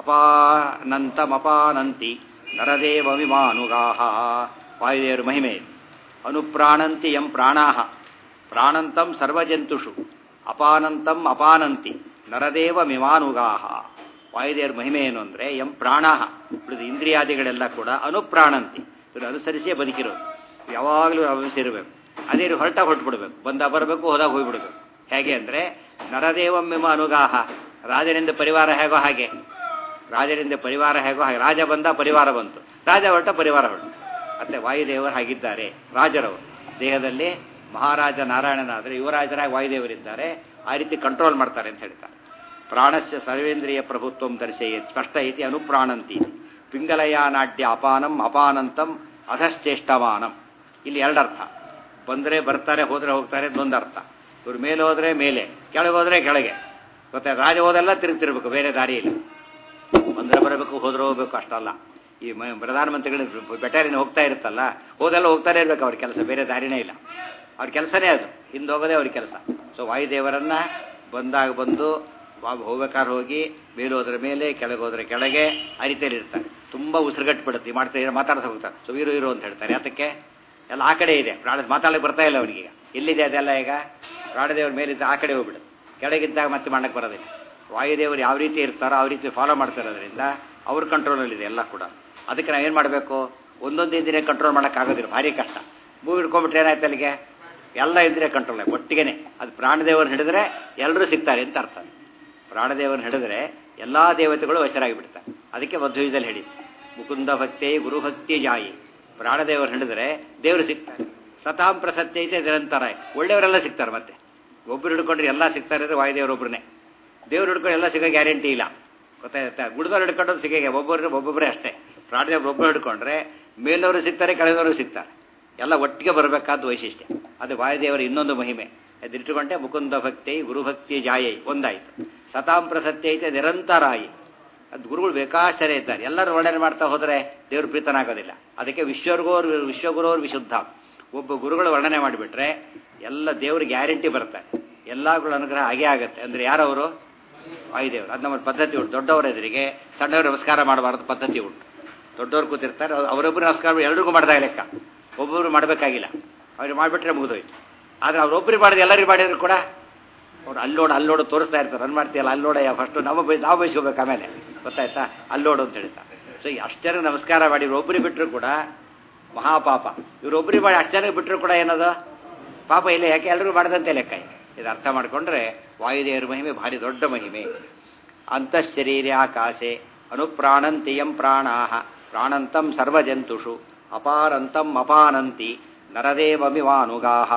ಅಪಾನಂತಮಪಾನಂತಿ ನರದೇವವಿಮಾನುಗಾಹ ವಾಯುದೇವರ ಮಹಿಮೆ ಇದು. ಅನುಪ್ರಾಣಂತಿ ಯಂ ಪ್ರಾಣಾಃ ಪ್ರಾಣಂತಂ ಸರ್ವಜಂತುಷು ಅಪಾನಂತಂ ಅಪಾನಂತಿ ನರದೇವ ಮಿಮಾನುಗಾಹ ವಾಯುದೇವರ ಮಹಿಮೆ ಏನು ಅಂದರೆ ಎಂ ಪ್ರಾಣಾಹ ಉಳಿದ ಇಂದ್ರಿಯಾದಿಗಳೆಲ್ಲ ಕೂಡ ಅನುಪ್ರಾಣಂತಿ ಇವ್ರು ಅನುಸರಿಸೇ ಬದುಕಿರೋದು ಯಾವಾಗಲೂ ಅನುಸರಿರಬೇಕು ಅದೇ ರೀತಿ ಹೊರಟ ಹೊರಟ್ಬಿಡ್ಬೇಕು ಬಂದ ಬರಬೇಕು ಹೋದಾಗ ಹೋಗ್ಬಿಡ್ಬೇಕು ಹೇಗೆ ಅಂದರೆ ನರದೇವಮ್ಮೆಮ ಅನುಗಾಹ ರಾಜನಿಂದ ಪರಿವಾರ ಹೇಗೋ ಹಾಗೆ ರಾಜನಿಂದ ಪರಿವಾರ ಹೇಗೋ ಹಾಗೆ ರಾಜ ಬಂದ ಪರಿವಾರ ಬಂತು ರಾಜ ಹೊರಟ ಪರಿವಾರ ಹೊರಟು ಮತ್ತೆ ವಾಯುದೇವರು ಹಾಗಿದ್ದಾರೆ ರಾಜರವರು ದೇಹದಲ್ಲಿ ಮಹಾರಾಜ ನಾರಾಯಣನಾದರೆ ಯುವರಾಜರಾಗಿ ವಾಯುದೇವರಿದ್ದಾರೆ ಆ ರೀತಿ ಕಂಟ್ರೋಲ್ ಮಾಡ್ತಾರೆ ಅಂತ ಹೇಳ್ತಾರೆ ಪ್ರಾಣಸ್ಯ ಸರ್ವೇಂದ್ರಿಯ ಪ್ರಭುತ್ವಂ ದರ್ಶಯ ಸ್ಪಷ್ಟ ಐತಿ ಅನುಪ್ರಾಣಂತಿ ಪಿಂಗಲಯಾನಾಡ್ಯ ಅಪಾನಂ ಅಪಾನಂತಂ ಅಧಶ್ಚೇಷ್ಟಮಾನಂ ಇಲ್ಲಿ ಎರಡರ್ಥ ಬಂದರೆ ಬರ್ತಾರೆ ಹೋದರೆ ಹೋಗ್ತಾರೆ ಅದೊಂದು ಅರ್ಥ ಇವ್ರು ಮೇಲೆ ಹೋದರೆ ಮೇಲೆ ಕೆಳಗೆ ಹೋದರೆ ಕೆಳಗೆ ಗೊತ್ತಾ ರಾಜ ಹೋದೆಲ್ಲ ತಿರುಗ್ತಿರ್ಬೇಕು ಬೇರೆ ದಾರಿಯಲ್ಲಿ ಬಂದರೆ ಬರಬೇಕು ಹೋದ್ರೆ ಹೋಗ್ಬೇಕು ಅಷ್ಟಲ್ಲ ಈ ಮ- ಪ್ರಧಾನಮಂತ್ರಿಗಳು ಬೆಟಾಲಿಯನ್ ಹೋಗ್ತಾ ಇರುತ್ತಲ್ಲ ಹೋದೆಲ್ಲ ಹೋಗ್ತಾನೆ ಇರ್ಬೇಕು ಅವ್ರ ಕೆಲಸ ಬೇರೆ ದಾರಿನೇ ಇಲ್ಲ ಅವ್ರ ಕೆಲಸನೇ ಅದು ಹಿಂದೆ ಹೋಗೋದೇ ಅವ್ರ ಕೆಲಸ ಸೊ ವಾಯುದೇವರನ್ನ ಬಂದಾಗ ಬಂದು ವಾ- ಹೋಗ್ಬೇಕಾದ್ರೆ ಹೋಗಿ ಮೇಲೆ ಹೋದ್ರೆ ಮೇಲೆ ಕೆಳಗೆ ಹೋದ್ರೆ ಕೆಳಗೆ ಆ ರೀತಿಯಲ್ಲಿ ಇರ್ತಾರೆ ತುಂಬ ಉಸಿರುಗಟ್ಟು ಬಿಡುತ್ತೆ ಮಾಡ್ತಾ ಮಾತಾಡ್ತಾ ಹೋಗ್ತಾರೆ ಸೊ ಇರು ಇರು ಅಂತ ಹೇಳ್ತಾರೆ ಯಾತಕ್ಕೆ ಎಲ್ಲ ಆ ಕಡೆ ಇದೆ ಪ್ರಾಣ ಮಾತಾಡಲಿಕ್ಕೆ ಬರ್ತಾ ಇಲ್ಲ ಅವನಿಗೀಗ ಎಲ್ಲಿದೆ ಅದೆಲ್ಲ ಈಗ ಪ್ರಾಣದೇವ್ರ ಮೇಲಿದ್ದ ಆ ಕಡೆ ಹೋಗ್ಬಿಡುತ್ತೆ ಕೆಳಗಿದ್ದಾಗ ಮತ್ತೆ ಮಾಡಕ್ಕೆ ಬರೋದಿಲ್ಲ ವಾಯುದೇವರು ಯಾವ ರೀತಿ ಇರ್ತಾರೋ ಆ ರೀತಿ ಫಾಲೋ ಮಾಡ್ತಿರೋದ್ರಿಂದ ಅವ್ರ ಕಂಟ್ರೋಲಲ್ಲಿದೆ ಎಲ್ಲ ಕೂಡ ಅದಕ್ಕೆ ನಾವೇನು ಮಾಡಬೇಕು ಒಂದೊಂದು ಇಂದಿನ ಕಂಟ್ರೋಲ್ ಮಾಡೋಕ್ಕಾಗೋದಿಲ್ಲ ಭಾರಿ ಕಷ್ಟ ಮೂವ್ ಹಿಡ್ಕೊಂಡ್ಬಿಟ್ರೆ ಏನಾಯ್ತು ಅಲ್ಲಿಗೆ ಎಲ್ಲ ಇಂದ್ರಿಯ ಕಂಟ್ರೋಲ್ ಒಟ್ಟಿಗೆನೆ ಅದು ಪ್ರಾಣದೇವರನ್ನ ಹಿಡಿದ್ರೆ ಎಲ್ಲರೂ ಸಿಗ್ತಾರೆ ಅಂತ ಅರ್ಥ ಪ್ರಾಣದೇವರನ್ನ ಹಿಡಿದ್ರೆ ಎಲ್ಲ ದೇವತೆಗಳು ವಶರಾಗಿ ಬಿಡ್ತಾರೆ ಅದಕ್ಕೆ ಮಧ್ವಯುಜದಲ್ಲಿ ಹೇಳಿದ್ದು ಮುಕುಂದ ಭಕ್ತಿ ಗುರುಭಕ್ತಿ ಜಾಯಿ ಪ್ರಾಣದೇವರು ಹಿಡಿದ್ರೆ ದೇವರು ಸಿಗ್ತಾರೆ ಸತಾಂ ಪ್ರಸತ್ಯ ಐತೆ ನಿರಂತರ ಒಳ್ಳೆಯವರೆಲ್ಲ ಸಿಗ್ತಾರೆ ಮತ್ತೆ ಒಬ್ಬರು ಹಿಡ್ಕೊಂಡ್ರೆ ಎಲ್ಲ ಸಿಗ್ತಾರೆ ಅಂದರೆ ವಾಯುದೇವರೊಬ್ಬರನ್ನೇ ದೇವ್ರು ಹಿಡ್ಕೊಂಡು ಎಲ್ಲ ಸಿಗೋ ಗ್ಯಾರಂಟಿ ಇಲ್ಲ ಗೊತ್ತಾಯ್ತಾ ಗುಡ್ದವ್ರು ಹಿಡ್ಕೊಂಡ್ರು ಸಿಗಗೆ ಒಬ್ಬೊಬ್ಬರು ಒಬ್ಬೊಬ್ಬರೇ ಅಷ್ಟೇ ಪ್ರಾಣದೇವ್ರು ಒಬ್ಬರು ಹಿಡ್ಕೊಂಡ್ರೆ ಮೇಲವರು ಸಿಗ್ತಾರೆ ಕೆಳದವರು ಸಿಗ್ತಾರೆ ಎಲ್ಲ ಒಟ್ಟಿಗೆ ಬರಬೇಕಾದ ವೈಶಿಷ್ಟ್ಯ ಅದು ವಾಯುದೇವರ ಇನ್ನೊಂದು ಮಹಿಮೆ ಅದಿಟ್ಟುಕೊಂಡೆ ಮುಕುಂದ ಭಕ್ತಿ ಗುರುಭಕ್ತಿ ಜಾಯೈ ಒಂದಾಯಿತು ಸತಾಂ ಪ್ರಸತ್ಯ ಐತೆ ನಿರಂತರಾಯಿ ಅದು ಗುರುಗಳು ಬೇಕಾಶ್ಚರ್ಯ ಇದ್ದಾರೆ ಎಲ್ಲರೂ ವರ್ಣನೆ ಮಾಡ್ತಾ ಹೋದರೆ ದೇವ್ರು ಪ್ರೀತನಾಗೋದಿಲ್ಲ ಅದಕ್ಕೆ ವಿಶ್ವಗುರು ವಿಶ್ವಗುರುವರು ವಿಶುದ್ಧ ಒಬ್ಬ ಗುರುಗಳು ವರ್ಣನೆ ಮಾಡಿಬಿಟ್ರೆ ಎಲ್ಲ ದೇವ್ರ ಗ್ಯಾರಂಟಿ ಬರ್ತಾರೆ ಎಲ್ಲಗಳ ಅನುಗ್ರಹ ಹಾಗೇ ಆಗುತ್ತೆ ಅಂದರೆ ಯಾರವರು ವಾಯುದೇವರು ಅದು ನಮ್ಮ ಪದ್ಧತಿ ಉಂಟು ದೊಡ್ಡವರ ಎದುರಿಗೆ ಸಣ್ಣವರು ನಮಸ್ಕಾರ ಮಾಡಬಾರ್ದು ಪದ್ಧತಿ ಉಂಟು ದೊಡ್ಡವ್ರು ಕೂತಿರ್ತಾರೆ ಅವರೊಬ್ಬರು ನಮಸ್ಕಾರ ಮಾಡಿ ಎಲ್ರಿಗೂ ಮಾಡಿದಾಗ ಲೆಕ್ಕ ಒಬ್ಬೊಬ್ರು ಮಾಡಬೇಕಾಗಿಲ್ಲ ಅವ್ರಿಗೆ ಮಾಡಿಬಿಟ್ರೆ ಮುಗಿದೋಯ್ತು ಆದರೆ ಅವ್ರೊಬ್ಬರಿಗೆ ಮಾಡಿದ್ರೆ ಎಲ್ಲರಿಗೂ ಮಾಡಿದ್ರು ಕೂಡ ಅವ್ರು ಅಲ್ಲೋಡು ಅಲ್ಲೋಡು ತೋರಿಸ್ತಾ ಇರ್ತಾರೆ ರನ್ ಮಾಡ್ತೀಯಲ್ಲ ಅಲ್ಲೋಡ ಫಸ್ಟು ನಾವು ಬೈ ನಾವು ಬಯಸ್ಕೋಬೇಕು ಆಮೇಲೆ ಗೊತ್ತಾಯ್ತಾ ಅಲ್ಲೋಡು ಅಂತ ಹೇಳ್ತಾ ಸೊ ಈ ಅಷ್ಟೇ ನಮಸ್ಕಾರ ಮಾಡಿ ಒಬ್ಬರಿಗೆ ಬಿಟ್ಟರು ಕೂಡ ಮಹಾಪಾಪ ಇವರೊಬ್ಬರಿಗೆ ಮಾಡಿ ಅಷ್ಟು ಜನಕ್ಕೆ ಬಿಟ್ಟರು ಕೂಡ ಏನದು ಪಾಪ ಇಲ್ಲ ಯಾಕೆ ಎಲ್ಲರಿಗೂ ಮಾಡಿದಂತೆ ಲೆಕ್ಕ ಇದು. ಇದು ಅರ್ಥ ಮಾಡಿಕೊಂಡ್ರೆ ವಾಯುದೇವರ ಮಹಿಮೆ ಭಾರಿ ದೊಡ್ಡ ಮಹಿಮೆ ಅಂತಃಶರೀರೆ ಆಕಾಶೆ ಅನುಪ್ರಾಣಂತಿಯಂ ಪ್ರಾಣಾಹ ಪ್ರಾಣಂತಂ ಸರ್ವಜಂತುಷು ಅಪಾರಂತಂ ಅಪಾನಂತಿ ನರದೇವಮಿವಾನುಗಾಹ